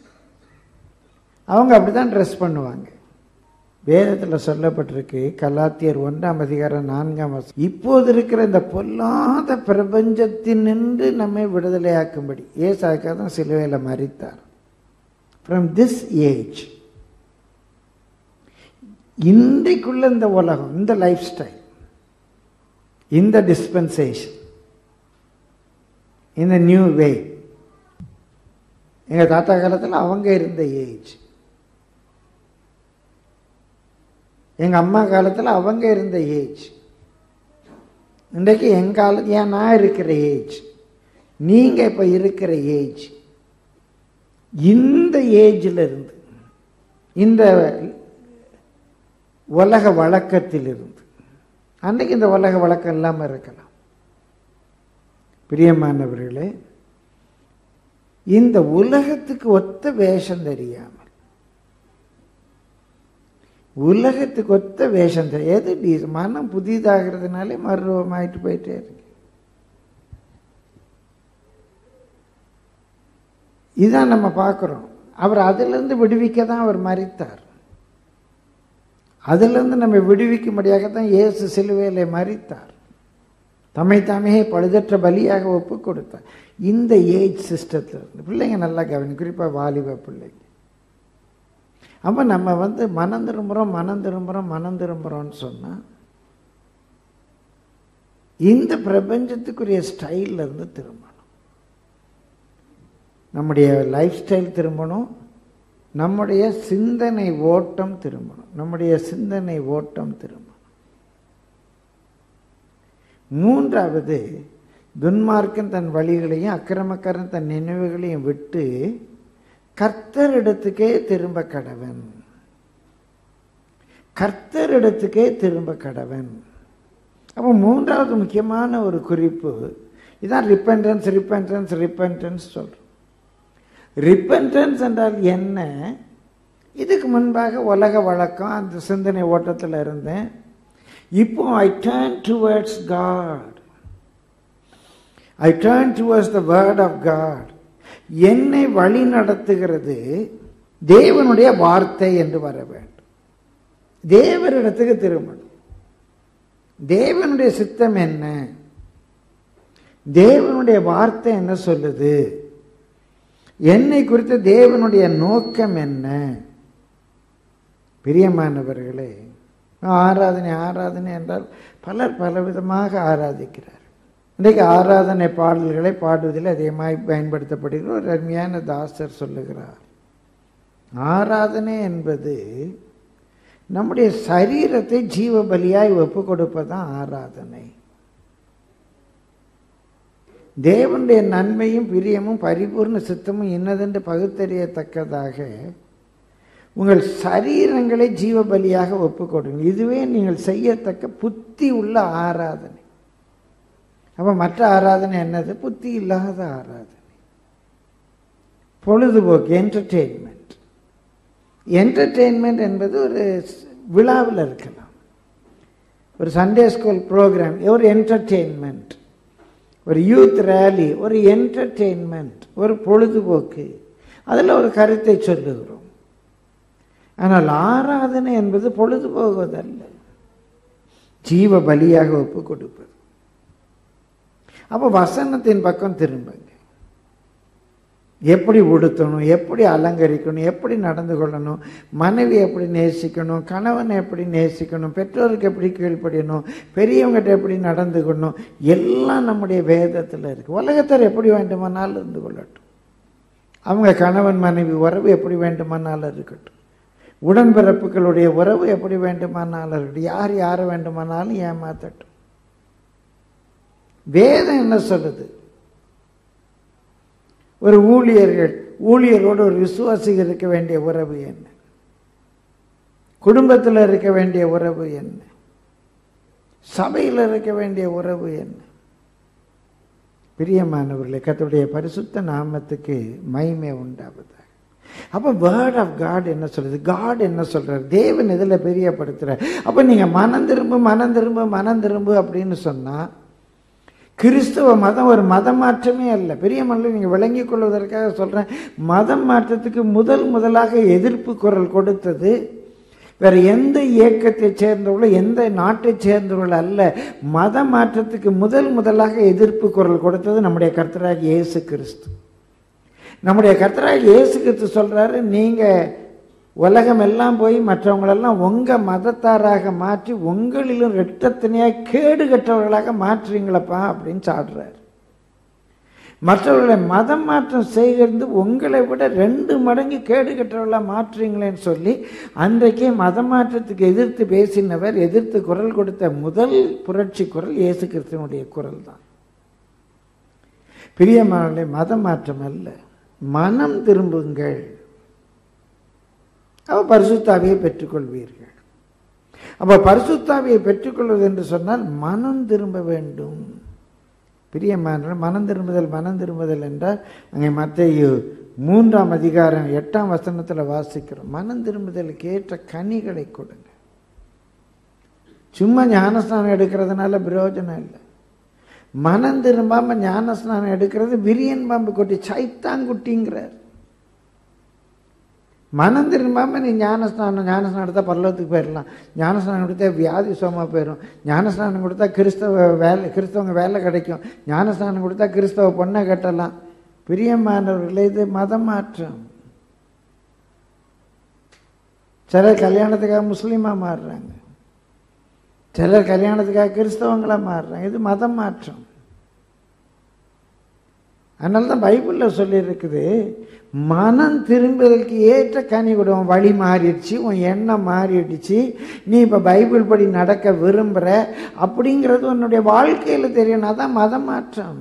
அவங்க அப்படி தான் ட்ரெஸ் பண்ணுவாங்க வேதத்தில் சொல்லப்பட்டிருக்கு கலாத்தியர் ஒன்றாம் அதிகாரம் நான்காம் வசனம் இப்போது இருக்கிற இந்த பொல்லாத பிரபஞ்சத்தின் நின்று நம்மை விடுதலையாக்கும்படி ஏசு அதுக்காக தான் சிலுவையில் மறித்தார் ஃப்ரம் திஸ் ஏஜ் இன்றைக்குள்ள இந்த உலகம் இந்த லைஃப் ஸ்டைல் இந்த டிஸ்பென்சேஷன் இந்த நியூ வே எங்கள் தாத்தா காலத்தில் அவங்க இருந்த ஏஜ் எங்கள் அம்மா காலத்தில் அவங்க இருந்த ஏஜ் இன்றைக்கு என் கால ஏன் நான் இருக்கிற ஏஜ் நீங்கள் இப்போ இருக்கிற ஏஜ் இந்த ஏஜில் இருந்து இந்த உலக வழக்கத்தில் இருந்து அன்றைக்கு இந்த உலக வழக்கம் இல்லாமல் இருக்கலாம் பிரியமானவர்களே இந்த உலகத்துக்கு ஒத்த வேஷம் தெரியாமல் உலகத்துக்கு ஒத்த வேஷம் தெரியும் எது டீ மனம் புதிதாகிறதுனாலே மருவமாயிட்டு போயிட்டே இருக்கு இதான் நம்ம பார்க்குறோம் அவர் அதிலிருந்து விடுவிக்க தான் அவர் மறித்தார் அதிலிருந்து நம்ம விடுவிக்கும்படியாக தான் இயேசு சிலுவையிலே மறித்தார் தம்மை தாமே பழுதற்ற பலியாக ஒப்பு கொடுத்தார் இந்த ஏஜ் சிஸ்டத்தில் இருந்து பிள்ளைங்க நல்லா கவனி குறிப்பாக வாலிப பிள்ளைங்க அப்போ நம்ம வந்து மனம் திரும்புகிறோம் மனம் திரும்புகிறோம் மனம் திரும்புகிறோம்னு சொன்னால் இந்த பிரபஞ்சத்துக்குரிய ஸ்டைலில் இருந்து திரும்பணும் நம்முடைய லைஃப் ஸ்டைல் திரும்பணும் நம்முடைய சிந்தனை ஓட்டம் திரும்பணும் நம்முடைய சிந்தனை ஓட்டம் திரும்பணும் மூன்றாவது துன்மார்க்கன் தன் வழிகளையும் அக்கிரமக்காரன் தன் நினைவுகளையும் விட்டு கர்த்தரிடத்துக்கே திரும்ப கடவன் கர்த்தரிடத்துக்கே திரும்ப கடவன் அப்போ மூன்றாவது முக்கியமான ஒரு குறிப்பு இதான் ரிப்பென்டன்ஸ் ரிப்பென்டன்ஸ் ரிப்பென்டன்ஸ் சொல்கிறோம் ரிப்பென்டன்ஸ் என்றால் என்ன இதுக்கு முன்பாக உலக வழக்கம் அந்த சிந்தனை ஓட்டத்தில் இருந்தேன் இப்போ I turn towards God I turn towards the word of God என்னை வழி நடத்துகிறது தேவனுடைய வார்த்தை என்று வர வேண்டும் தேவரிடத்துக்கு திரும்பணும் தேவனுடைய சித்தம் என்ன தேவனுடைய வார்த்தை என்ன சொல்லுது என்னை குறித்த தேவனுடைய நோக்கம் என்ன பிரியமானவர்களே ஆராதனை ஆராதனை என்றால் பலர் பலவிதமாக ஆராதிக்கிறார் இன்றைக்கு ஆராதனை பாடல்களை பாடுவதில் அதிகமாக பயன்படுத்தப்படுகிற ஒரு அருமையான தாசர் சொல்லுகிறார் ஆராதனை என்பது நம்முடைய சரீரத்தை ஜீவ பலியாய் ஒப்பு கொடுப்பதான் ஆராதனை தேவனுடைய நன்மையும் பிரியமும் பரிபூர்ண சித்தமும் இன்னதென்று பகுத்தறியத்தக்கதாக உங்கள் சரீரங்களை ஜீவ பலியாக ஒப்பு கொடுங்க இதுவே நீங்கள் செய்யத்தக்க புத்தி உள்ள ஆராதனை அப்போ மற்ற ஆராதனை என்னது புத்தி இல்லாத ஆராதனை பொழுதுபோக்கு என்டர்டெயின்மெண்ட் என்டர்டெயின்மெண்ட் என்பது ஒரு விழாவில் இருக்கலாம் ஒரு சண்டே ஸ்கூல் ப்ரோக்ராம் ஒரு என்டர்டெயின்மெண்ட் ஒரு யூத் ரேலி ஒரு என்டர்டெயின்மெண்ட் ஒரு பொழுதுபோக்கு அதில் ஒரு கருத்தை சொல்லுகிறோம் ஆனால் ஆராதனை என்பது பொழுதுபோகுவதல்ல ஜீவ பலியாக ஒப்பு கொடுப்பது அப்போ வசனத்தின் பக்கம் திரும்புங்க எப்படி உடுத்தணும் எப்படி அலங்கரிக்கணும் எப்படி நடந்து கொள்ளணும் மனைவி எப்படி நேசிக்கணும் கணவனை எப்படி நேசிக்கணும் பெற்றோருக்கு எப்படி கீழ்ப்படியணும் பெரியவங்ககிட்ட எப்படி நடந்து கொள்ளணும் எல்லாம் நம்முடைய வேதத்தில் இருக்குது உலகத்தார் எப்படி வேண்டுமானாலும் இருந்து கொள்ளட்டும் அவங்க கணவன் மனைவி உறவு எப்படி வேண்டுமானாலும் இருக்கட்டும் உடன்பிறப்புகளுடைய உறவு எப்படி வேண்டுமானாலும் இருக்கட்டும் யார் யாரை வேண்டுமானாலும் ஏமாத்தட்டும் வேதம் என்ன சொல்லுது ஒரு ஊழியர்கள் ஊழியரோடு ஒரு விசுவாசிகள் இருக்க வேண்டிய உறவு என்ன குடும்பத்தில் இருக்க வேண்டிய உறவு என்ன சபையில் இருக்க வேண்டிய உறவு என்ன பிரியமானவர்களே கர்த்தருடைய பரிசுத்த நாமத்துக்கு மகிமை உண்டாவதாக அப்போ வேர்ட் ஆஃப் காட் என்ன சொல்றது காட் என்ன சொல்றார் தேவன் இதில் பெரியப்படுத்துறார் அப்போ நீங்கள் மனம் திரும்பு மனம் திரும்பு மனம் திரும்பு அப்படின்னு சொன்னால் கிறிஸ்தவ மதம் ஒரு மத மாற்றமே அல்ல பெரிய மனிதன் நீங்கள் விளங்கிக் கொள்வதற்காக சொல்கிறேன் மதம் மாற்றத்துக்கு முதல் முதலாக எதிர்ப்பு குரல் கொடுத்தது வேற எந்த இயக்கத்தை சேர்ந்தவர்களோ எந்த நாட்டை சேர்ந்தவர்கள் அல்ல மத மாற்றத்துக்கு முதல் முதலாக எதிர்ப்பு குரல் கொடுத்தது நம்முடைய கர்த்தராகி இயேசு கிறிஸ்து நம்முடைய கர்த்தராகி இயேசு கிறிஸ்து சொல்றாரு நீங்க உலகம் எல்லாம் போய் மற்றவங்களெல்லாம் உங்க மதத்தாராக மாற்றி உங்களிலும் ரெட்டத்தினையாக கேடு கற்றவர்களாக மாற்றுறீங்களப்பா அப்படின்னு சாடுறாரு மற்றவர்களை மதம் மாற்றம் செய்கிறது உங்களை விட ரெண்டு மடங்கு கேடு கற்றவர்களாக மாற்றுறீங்களேன்னு சொல்லி அன்றைக்கே மதம் மாற்றத்துக்கு எதிர்த்து பேசினவர் எதிர்த்து குரல் கொடுத்த முதல் புரட்சி குரல் இயேசு கிறிஸ்துவனுடைய குரல் தான் பிரியமானவர்களே மதம் மாற்றம் அல்ல மனம் திரும்புங்கள் அப்போ பரிசுத்தாவியை பெற்றுக்கொள்வீர்கள் அப்போ பரிசுத்தாவியை பெற்றுக்கொள்வது என்று சொன்னால் மனம் திரும்ப வேண்டும் பிரியமான மனம் திரும்புதல் மனம் திரும்புதல் என்றால் அங்கே மத்திய மூன்றாம் அதிகாரம் எட்டாம் வசனத்தில் வாசிக்கிறோம் மனம் திரும்புதலுக்கு ஏற்ற கனிகளை கொடுங்க சும்மா ஞானஸ்நானம் எடுக்கிறதுனால பிரயோஜனம் இல்லை மனம் திரும்பாம ஞானஸ்நானம் எடுக்கிறது விரியன் பாம்பு கொட்டி சைத்தாங்குட்டிங்கிறார் மனம் திரும்பாம நீ ஞானஸ்நானம் ஞானஸ்நானம் எடுத்தால் பல்லவத்துக்கு போயிடலாம் ஞானஸ்நானம் கொடுத்தா வியாதி சோமா போயிடும் ஞானஸ்நானம் கொடுத்தா கிறிஸ்தவ வேலை கிறிஸ்தவங்க வேலை கிடைக்கும் ஞானஸ்நானம் கொடுத்தா கிறிஸ்தவ பொண்ணை கட்டலாம் பிரியமானவர்களே இது மதம் மாற்றம் சிலர் கல்யாணத்துக்காக முஸ்லீமாக மாறுறாங்க சிலர் கல்யாணத்துக்காக கிறிஸ்தவங்களாக மாறுறாங்க இது மதம் மாற்றம் அதனால தான் பைபிளில் சொல்லியிருக்குது மனம் திரும்புவதற்கு ஏற்ற கனி கொடு உன் வழி மாறிடுச்சு உன் எண்ணம் மாறிடுச்சு நீ இப்போ பைபிள் படி நடக்க விரும்புகிற அப்படிங்கிறது உன்னுடைய வாழ்க்கையில் தெரியணும் அதான் மதம் மாற்றம்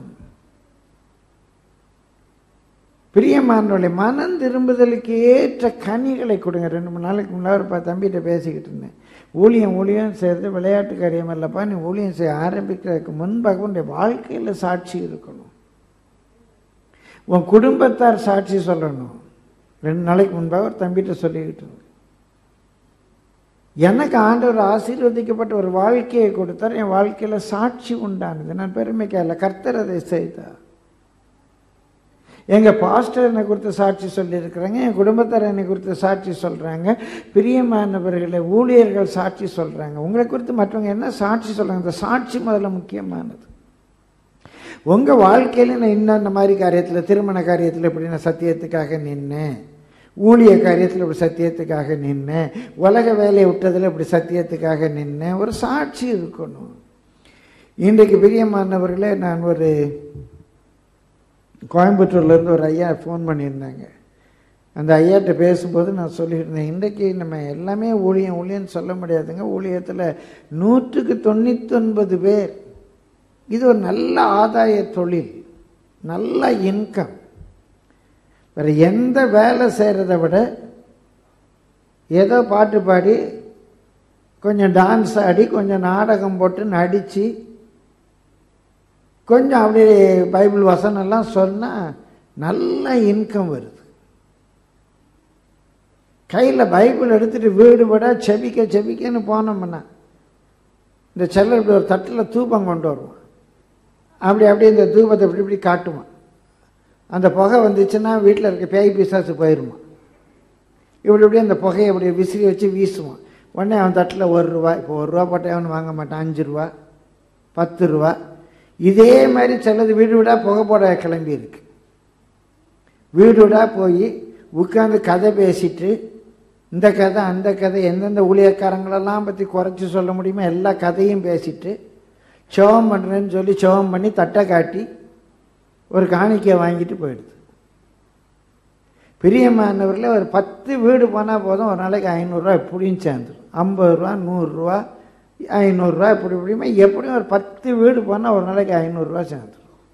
பிரியமானவர்களே மனம் திரும்புதலுக்கு ஏற்ற கனிகளை கொடுங்க ரெண்டு மூணு நாளைக்கு முன்னாடி ஒரு தம்பிகிட்ட பேசிக்கிட்டு இருந்தேன் ஊழியம் ஊழியம் செய்கிறது விளையாட்டு காரியம் இல்லைப்பா நீ ஊழியம் செய்ய ஆரம்பிக்கிறதுக்கு முன்பாக உன்னுடைய வாழ்க்கையில் சாட்சி இருக்கணும் உன் குடும்பத்தார் சாட்சி சொல்லணும் ரெண்டு நாளைக்கு முன்பாக ஒரு தம்பிகிட்ட சொல்லிக்கிட்டு இருந்தேன் எனக்கு ஆண்டவர் ஆசீர்வதிக்கப்பட்ட ஒரு வாழ்க்கையை கொடுத்தார் என் வாழ்க்கையில் சாட்சி உண்டானது நான் பெருமைக்கால கர்த்தர் அதை செய்தார் எங்கள் பாஸ்டர் என்னை குறித்து சாட்சி சொல்லியிருக்கிறாங்க என் குடும்பத்தார் என்னை குறித்து சாட்சி சொல்கிறாங்க பிரியமானவர்களை ஊழியர்கள் சாட்சி சொல்கிறாங்க உங்களை குறித்து மற்றவங்க என்ன சாட்சி சொல்கிறாங்க இந்த சாட்சி முதல்ல முக்கியமானது உங்கள் வாழ்க்கையில் நான் இன்னும் இந்த மாதிரி காரியத்தில் திருமண காரியத்தில் இப்படி நான் சத்தியத்துக்காக நின்னேன் ஊழிய காரியத்தில் இப்படி சத்தியத்துக்காக நின்னேன் உலக வேலையை விட்டதில் இப்படி சத்தியத்துக்காக நின்னேன் ஒரு சாட்சி இருக்கணும் இன்றைக்கு பிரியமானவர்களே நான் ஒரு கோயம்புத்தூர்லேருந்து ஒரு ஐயா ஃபோன் பண்ணியிருந்தாங்க அந்த ஐயாட்ட பேசும்போது நான் சொல்லியிருந்தேன் இன்றைக்கி நம்ம எல்லாமே ஊழியம் ஊழியன்னு சொல்ல முடியாதுங்க ஊழியத்தில் நூற்றுக்கு தொண்ணூத்தொன்பது பேர் இது ஒரு நல்ல ஆதாய தொழில் நல்ல இன்கம் வேறு எந்த வேலை செய்கிறத விட ஏதோ பாட்டு பாடி கொஞ்சம் டான்ஸ் ஆடி கொஞ்சம் நாடகம் போட்டு நடித்து கொஞ்சம் அப்படியே பைபிள் வசனம்லாம் சொன்னால் நல்ல இன்கம் வருது கையில் பைபிள் எடுத்துகிட்டு வீடு விட செபிக்க செபிக்கன்னு போனோம்னா இந்த செல்லம் இப்படி ஒரு தட்டில் தூபம் கொண்டு வருவான் அப்படி அப்படியே இந்த தூபத்தை இப்படி இப்படி காட்டுவான் அந்த புகை வந்துச்சுன்னா வீட்டில் இருக்க பேய் பிசாசு போயிடுமா இப்படி இப்படி அந்த புகையை இப்படி விசிறி வச்சு வீசுவான் உடனே அவன் தட்டில் ஒரு ரூபா இப்போ ஒரு ரூபா போட்டால் அவன் வாங்க மாட்டான் அஞ்சு ரூபா பத்து ரூபா இதே மாதிரி சிலது வீடு வீடாக புகை போட கிளம்பி இருக்கு வீடு வீடாக போய் உட்காந்து கதை பேசிட்டு இந்த கதை அந்த கதை எந்தெந்த ஊழியக்காரங்களெல்லாம் பற்றி குறைச்சி சொல்ல முடியுமோ எல்லா கதையும் பேசிட்டு சோகம் பண்ணுறேன்னு சொல்லி சோகம் பண்ணி தட்டை காட்டி ஒரு காணிக்கையை வாங்கிட்டு போயிடுது பிரியமானவரில் ஒரு பத்து வீடு போனால் போதும் ஒரு நாளைக்கு ஐநூறுரூவா எப்படியும் சேர்ந்துடும் ஐம்பது ரூபா நூறுரூவா ஐநூறுரூவா இப்படி இப்படியுமே எப்படியும் ஒரு பத்து வீடு போனால் ஒரு நாளைக்கு ஐநூறுரூவா சேர்ந்துடும்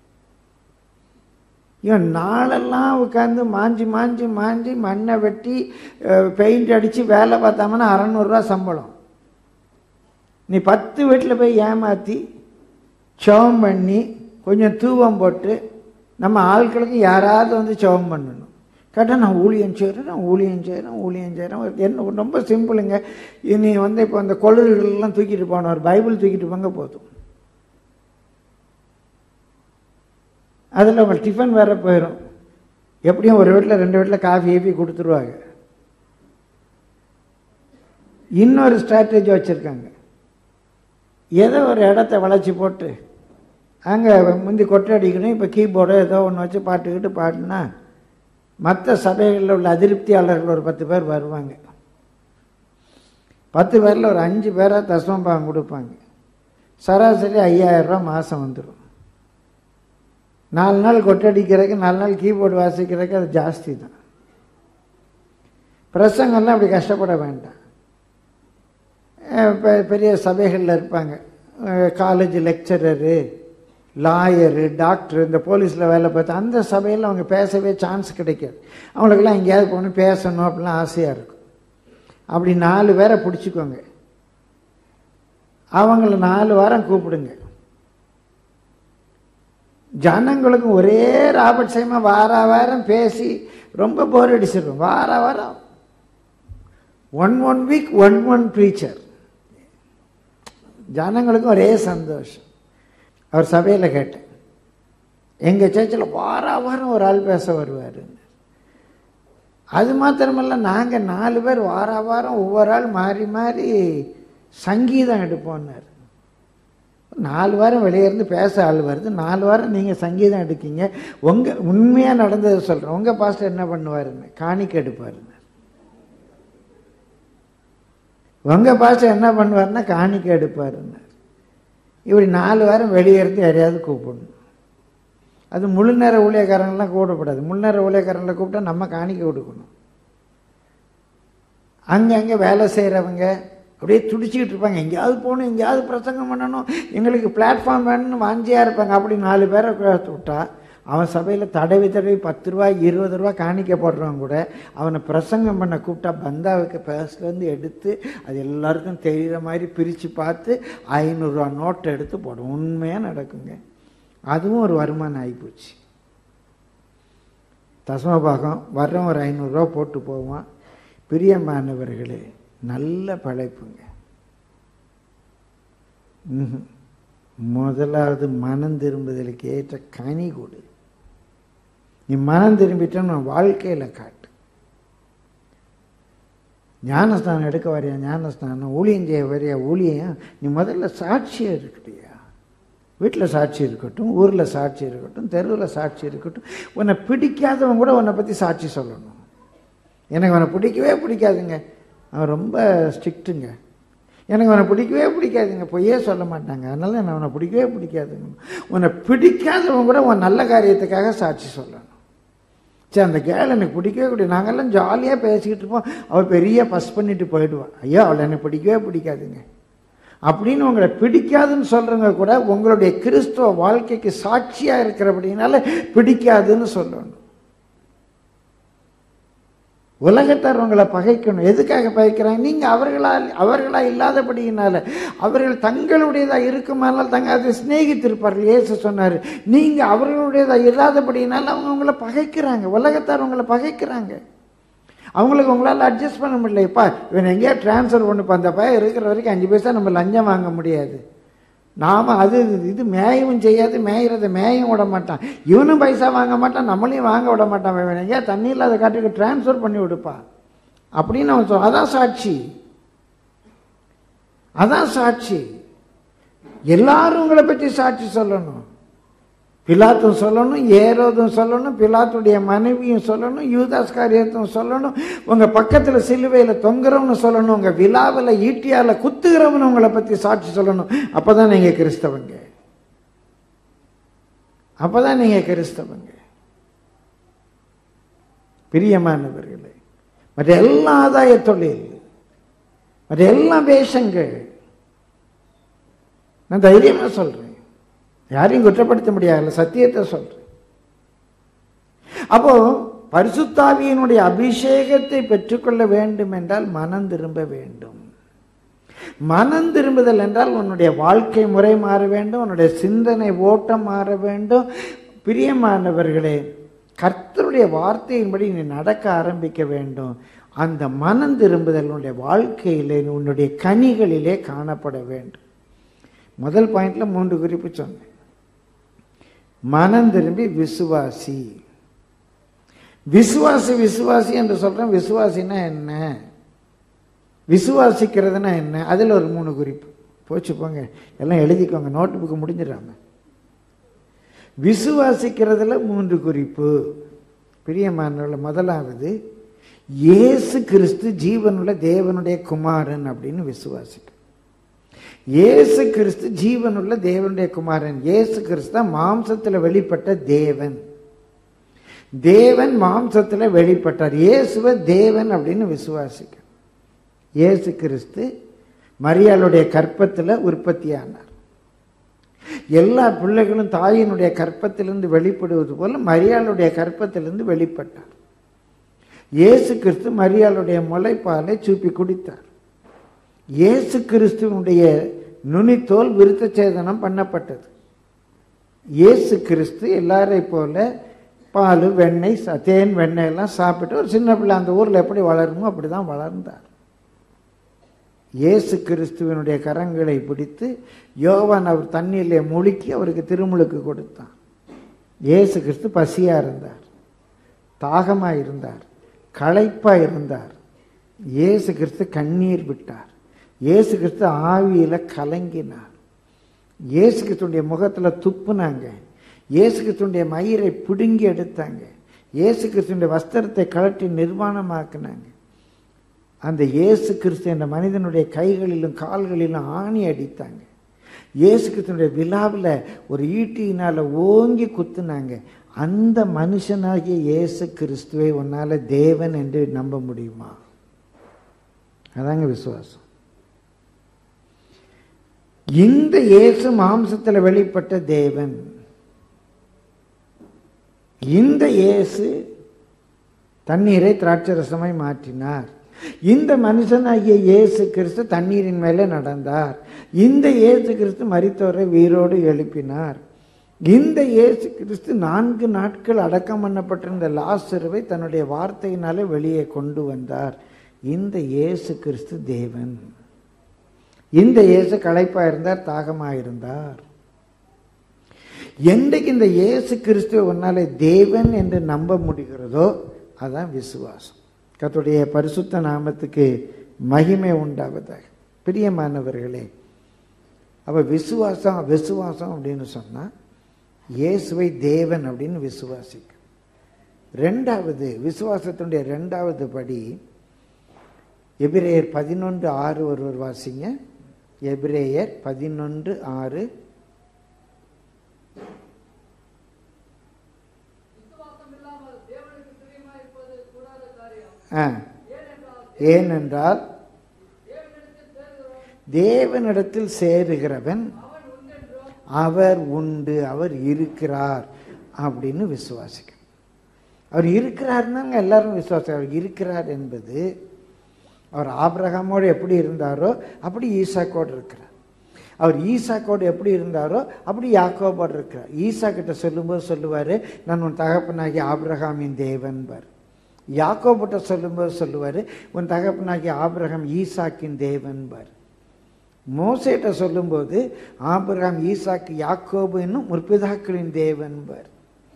இவன் நாளெல்லாம் உட்காந்து மாஞ்சி மாஞ்சி மாஞ்சி மண்ணை வெட்டி பெயிண்ட் அடித்து வேலை பார்த்தாமன்னா அறநூறுரூவா சம்பளம் நீ பத்து வீட்டில் போய் ஏமாற்றி சவம் பண்ணி கொஞ்சம் தூவம் போட்டு நம்ம ஆட்களுக்கு யாராவது வந்து சவம் பண்ணணும் கேட்டால் நான் ஊழியம் செய்கிறேன் நான் ஊழியம் செய்கிறேன் ஊழியம் செய்கிறேன் என்ன ரொம்ப சிம்பிளுங்க நீ வந்து இப்போ அந்த கொள்ளுகளெல்லாம் தூக்கிட்டு போன ஒரு பைபிள் தூக்கிட்டு போங்க போதும் அதில் உங்கள் டிஃபன் வேற போயிடும் எப்படியும் ஒரு வீட்டில் ரெண்டு வீட்டில் காஃபி ஏப்பி கொடுத்துருவாங்க இன்னொரு ஸ்ட்ராட்டஜி வச்சுருக்காங்க ஏதோ ஒரு இடத்த வளைச்சி போட்டு அங்கே முந்தி கொட்டை அடிக்கணும் இப்போ கீபோர்டோ ஏதோ ஒன்று வச்சு பாட்டுக்கிட்டு பாடினா மற்ற சபைகளில் உள்ள அதிருப்தியாளர்கள் ஒரு பத்து பேர் வருவாங்க பத்து பேரில் ஒரு அஞ்சு பேராக தசமபாகம் கொடுப்பாங்க சராசரி ஐயாயிரம் ரூபா மாதம் வந்துடும் நாலு நாள் கொட்டடிக்கிறதுக்கு நாலு நாள் கீபோர்டு வாசிக்கிறதுக்கு அது ஜாஸ்தி தான் பிரசங்கம்லாம் அப்படி கஷ்டப்பட வேண்டாம் இப்போ பெரிய சபைகளில் இருப்பாங்க காலேஜ் லெக்சரரு லாயரு டாக்டர் இந்த போலீஸில் வேலை பார்த்து அந்த சபையில் அவங்க பேசவே சான்ஸ் கிடைக்காது அவங்களுக்கெல்லாம் எங்கேயாவது போகணும் பேசணும் அப்படிலாம் ஆசையாக இருக்கும் அப்படி நாலு பேரை பிடிச்சிக்கோங்க அவங்கள நாலு வாரம் கூப்பிடுங்க ஜனங்களுக்கும் ஒரே ராபர்ட் சைமா வார வாரம் பேசி ரொம்ப போர் அடிச்சிடும் வார வாரம் one one week one one preacher ஜனங்களுக்கும் ஒரே சந்தோஷம் அவர் சபையில் கேட்டேன் எங்கள் சர்ச்சில் வார வாரம் ஒரு ஆள் பேச வருவார் அது மாத்திரமல்ல நாங்கள் நாலு பேர் வார வாரம் ஒவ்வொரு ஆள் மாறி மாறி சங்கீதம் எடுப்போம்னார் நாலு வாரம் வெளியே இருந்து பேச ஆள் வருது நாலு வாரம் நீங்கள் சங்கீதம் எடுக்கீங்க உங்கள் உண்மையாக நடந்ததை சொல்கிறேன் உங்கள் பாஸ்டர் என்ன பண்ணுவாருன்னு காணிக்க எடுப்பாருன்னு உங்கள் பாஸ்டர் என்ன பண்ணுவாருன்னா காணிக்க எடுப்பாருன்னு இப்படி நாலு வாரம் வெளியே இருந்து யாரையாவது கூப்பிடணும் அது முழு நேர ஊழியக்காரங்களாம் கூப்பிடக்கூடாது முழு நேர ஊழியக்காரங்களை கூப்பிட்டா நம்ம காணிக்க கொடுக்கணும் அங்கங்கே வேலை செய்கிறவங்க அப்படியே துடிச்சிக்கிட்டு இருப்பாங்க எங்கேயாவது போகணும் எங்கேயாவது பிரசங்கம் பண்ணணும் எங்களுக்கு பிளாட்ஃபார்ம் வேணும்னு வாஞ்சியாக இருப்பாங்க அப்படி நாலு பேரை விட்டா அவன் சபையில் தடவி தடவி பத்து ரூபா இருபது ரூபா காணிக்க போடுறவங்க கூட அவனை பிரசங்கம் பண்ண கூப்பிட்டா பந்தாவுக்கு பேஸ்லேருந்து எடுத்து அது எல்லாருக்கும் தெரிகிற மாதிரி பிரித்து பார்த்து ஐநூறுரூவா நோட்டை எடுத்து போடும் உண்மையாக நடக்குங்க அதுவும் ஒரு வருமானம் ஆகிப்போச்சு தசமபாகம் வர்றவன் ஒரு ஐநூறுரூவா போட்டு போவான் பிரியமானவர்களே நல்ல பழைப்புங்க முதலாவது மனம் திரும்புதலுக்கு ஏற்ற கனி கொடு நீ மனம் திரும்பிட்டோன்னு வாழ்க்கையில் காட்டு ஞானஸ்தானம் எடுக்க வரையா ஞானஸ்தானம் ஊழியம் செய்ய வரையா ஊழியம் நீ முதல்ல சாட்சியாக இருக்கிறியா வீட்டில் சாட்சி இருக்கட்டும் ஊரில் சாட்சி இருக்கட்டும் தெருவில் சாட்சி இருக்கட்டும் உன்னை பிடிக்காதவன் கூட உன்னை பற்றி சாட்சி சொல்லணும் எனக்கு அவனை பிடிக்கவே பிடிக்காதுங்க அவன் ரொம்ப ஸ்ட்ரிக்ட்டுங்க எனக்கு அவனை பிடிக்கவே பிடிக்காதுங்க பொய்யே சொல்ல மாட்டாங்க அதனால நான் அவனை பிடிக்கவே பிடிக்காதுங்க உன்னை பிடிக்காதவன் கூட உன் நல்ல காரியத்துக்காக சாட்சி சொல்லணும் சரி அந்த கேள் எனக்கு பிடிக்கவே பிடிக்கும் நாங்கெல்லாம் ஜாலியாக பேசிக்கிட்டு இருப்போம் அவள் பெரிய பஸ் பண்ணிட்டு போயிடுவான் ஐயோ அவளை எனக்கு பிடிக்கவே பிடிக்காதுங்க அப்படின்னு உங்களை பிடிக்காதுன்னு சொல்கிறவங்க கூட உங்களுடைய கிறிஸ்துவ வாழ்க்கைக்கு சாட்சியாக இருக்கிறபடினால பிடிக்காதுன்னு சொல்லணும் உலகத்தார் உங்களை பகைக்கணும் எதுக்காக பகைக்கிறாங்க நீங்கள் அவர்களா அவர்களா இல்லாதபடியினால அவர்கள் தங்களுடையதாக இருக்குமானால் தங்க அதை சிநேகித்திருப்பார்கள் ஏசு சொன்னார் நீங்கள் அவர்களுடையதாக இல்லாதபடியினால அவங்க உங்களை பகைக்கிறாங்க உலகத்தார் உங்களை பகைக்கிறாங்க அவங்களுக்கு உங்களால் அட்ஜஸ்ட் பண்ண முடியலப்பா இவன் எங்கேயா டிரான்ஸ்ஃபர் பண்ணு அந்த பையன் இருக்கிற வரைக்கும் அஞ்சு பைசா நம்ம லஞ்சம் வாங்க முடியாது நாம் அது இது மேயவும் செய்யாது மேயிறத மேயும் விட மாட்டான் இவனும் பைசா வாங்க மாட்டான் நம்மளையும் வாங்க விட மாட்டான் இவன் எங்கேயா தண்ணி இல்லாத காட்டுக்கு டிரான்ஸ்ஃபர் பண்ணி விடுப்பா அப்படின்னு அவன் சொல் அதான் சாட்சி அதான் சாட்சி எல்லாரும் உங்களை பற்றி சாட்சி சொல்லணும் பிலாத்தும் சொல்லணும் ஏரோதும் சொல்லணும் பிலாத்துடைய மனைவியும் சொல்லணும் யூதாஸ் காரியத்தும் சொல்லணும் உங்க பக்கத்துல சிலுவையில் தொங்குறவனு சொல்லணும் உங்க விழாவில் ஈட்டியால குத்துகிறவனு உங்களை பத்தி சாட்சி சொல்லணும் அப்பதான் நீங்க கிறிஸ்தவங்க அப்பதான் நீங்க கிறிஸ்தவங்க பிரியமானவர்களே மற்ற எல்லா ஆதாய தொழில் மற்ற எல்லா வேஷங்கள் நான் தைரியமா சொல்றேன் யாரையும் குற்றப்படுத்த முடியாதுல்ல சத்தியத்தை சொல்றேன் அப்போ பரிசுத்தாவியினுடைய அபிஷேகத்தை பெற்றுக்கொள்ள வேண்டும் என்றால் மனம் திரும்ப வேண்டும் மனம் திரும்புதல் என்றால் உன்னுடைய வாழ்க்கை முறை மாற வேண்டும் உன்னுடைய சிந்தனை ஓட்டம் மாற வேண்டும் பிரியமானவர்களே கர்த்தருடைய வார்த்தையின்படி நீ நடக்க ஆரம்பிக்க வேண்டும் அந்த மனம் திரும்புதல் உன்னுடைய வாழ்க்கையிலே உன்னுடைய கனிகளிலே காணப்பட வேண்டும் முதல் பாயிண்ட்ல மூன்று குறிப்பு சொன்னேன் மனம் திரும்பி விசுவாசி விசுவாசி விசுவாசி என்று சொல்றேன் விசுவாசினா என்ன விசுவாசிக்கிறதுனா என்ன அதில் ஒரு மூணு குறிப்பு போச்சு போங்க எல்லாம் எழுதிக்கோங்க நோட்டு புக்கு முடிஞ்சிடாம விசுவாசிக்கிறதுல மூன்று குறிப்பு பிரியமானவர்கள முதலாவது இயேசு கிறிஸ்து ஜீவனுள்ள தேவனுடைய குமாரன் அப்படின்னு விசுவாசிக்க இயேசு கிறிஸ்து ஜீவனுள்ள தேவனுடைய குமாரன் இயேசு கிறிஸ்து மாம்சத்தில் வெளிப்பட்ட தேவன் தேவன் மாம்சத்தில் வெளிப்பட்டார் இயேசுவ தேவன் அப்படின்னு விசுவாசிக்க இயேசு கிறிஸ்து மரியாளுடைய கற்பத்தில் உற்பத்தியானார் எல்லா பிள்ளைகளும் தாயினுடைய கற்பத்திலிருந்து வெளிப்படுவது போல மரியாளுடைய கற்பத்திலிருந்து வெளிப்பட்டார் இயேசு கிறிஸ்து மரியாளுடைய முளைப்பாலை சூப்பி குடித்தார் இயேசு கிறிஸ்துவனுடைய நுனித்தோல் விருத்த சேதனம் பண்ணப்பட்டது இயேசு கிறிஸ்து எல்லாரை போல பால் வெண்ணெய் ச- தேன் வெண்ணெய் எல்லாம் சாப்பிட்டு ஒரு சின்ன பிள்ளை அந்த ஊரில் எப்படி வளருமோ அப்படி தான் வளர்ந்தார் இயேசு கிறிஸ்துவனுடைய கரங்களை பிடித்து யோவான் அவர் தண்ணீரிலே முழுக்கி அவருக்கு திருமுழுக்கு கொடுத்தான் இயேசு கிறிஸ்து பசியா இருந்தார் தாகமா இருந்தார் களைப்பா இருந்தார் இயேசு கிறிஸ்து கண்ணீர் விட்டார் இயேசு கிறிஸ்து ஆவியில கலங்கினார் இயேசு கிறிஸ்துடைய முகத்துல துப்புனாங்க இயேசு கிறிஸ்துடைய மயிரை பிடுங்கி எடுத்தாங்க இயேசு கிறிஸ்துடைய வஸ்திரத்தை கழட்டி நிர்வாணமாக்குனாங்க அந்த இயேசு கிறிஸ்து என்ற மனிதனுடைய கைகளிலும் கால்களிலும் ஆணி அடித்தாங்க இயேசு கிறிஸ்துடைய விழாவில் ஒரு ஈட்டியினால ஓங்கி குத்துனாங்க அந்த மனுஷனாகிய இயேசு கிறிஸ்துவை உன்னால தேவன் என்று நம்ப முடியுமா அதாங்க விசுவாசம் இந்த இயேசு மாம்சத்தில் வெளிப்பட்ட தேவன் இந்த இயேசு தண்ணீரை திராட்சரசமாய் மாற்றினார் இந்த மனுஷனாகிய இயேசு கிறிஸ்து தண்ணீரின் மேலே நடந்தார் இந்த இயேசு கிறிஸ்து மரித்தோரை வீரோடு எழுப்பினார் இந்த இயேசு கிறிஸ்து நான்கு நாட்கள் அடக்கம் பண்ணப்பட்டிருந்த லாசருவை தன்னுடைய வார்த்தையினாலே வெளியே கொண்டு வந்தார் இந்த இயேசு கிறிஸ்து தேவன் இந்த இயேசு களைப்பா இருந்தார் தாகமா இருந்தார் என்றைக்கு இந்த இயேசு கிறிஸ்துவை உன்னாலே தேவன் என்று நம்ப முடிகிறதோ அதான் விசுவாசம் கர்த்தருடைய பரிசுத்த நாமத்துக்கு மகிமை உண்டாவதாக பிரியமானவர்களே அப்ப விசுவாசம் விசுவாசம் அப்படின்னு சொன்னா இயேசுவை தேவன் அப்படின்னு விசுவாசிக்கும் ரெண்டாவது விசுவாசத்தினுடைய ரெண்டாவது படி எபிரேயர் பதினொன்று ஆறு ஒருவர் வாசிங்க எபிரேயர் பதினொன்று ஆறு ஆ. ஏனென்றால் தேவனிடத்தில் சேருகிறவன் அவர் உண்டு அவர் இருக்கிறார் அப்படின்னு விசுவாசிக்கணும் அவர் இருக்கிறார்னாங்க எல்லாரும் விசுவாசம் அவர் இருக்கிறார் என்பது அவர் ஆபிரகாமோடு எப்படி இருந்தாரோ அப்படி ஈசாக்கோடு இருக்கிறார் அவர் ஈசாக்கோடு எப்படி இருந்தாரோ அப்படி யாக்கோபோடு இருக்கிறார் ஈசா கிட்ட சொல்லும்போது சொல்லுவார் நான் உன் தகப்பனாகிய ஆபிரகாமின் தேவன்பார் யாக்கோபிட்ட சொல்லும்போது சொல்லுவார் உன் தகப்பனாகிய ஆபிரகாம் ஈசாக்கின் தேவன்பார் மோசேட்ட சொல்லும்போது ஆபிரகாம் ஈசாக்கு யாக்கோபு என்னும் முற்பிதாக்களின் தேவன்பார்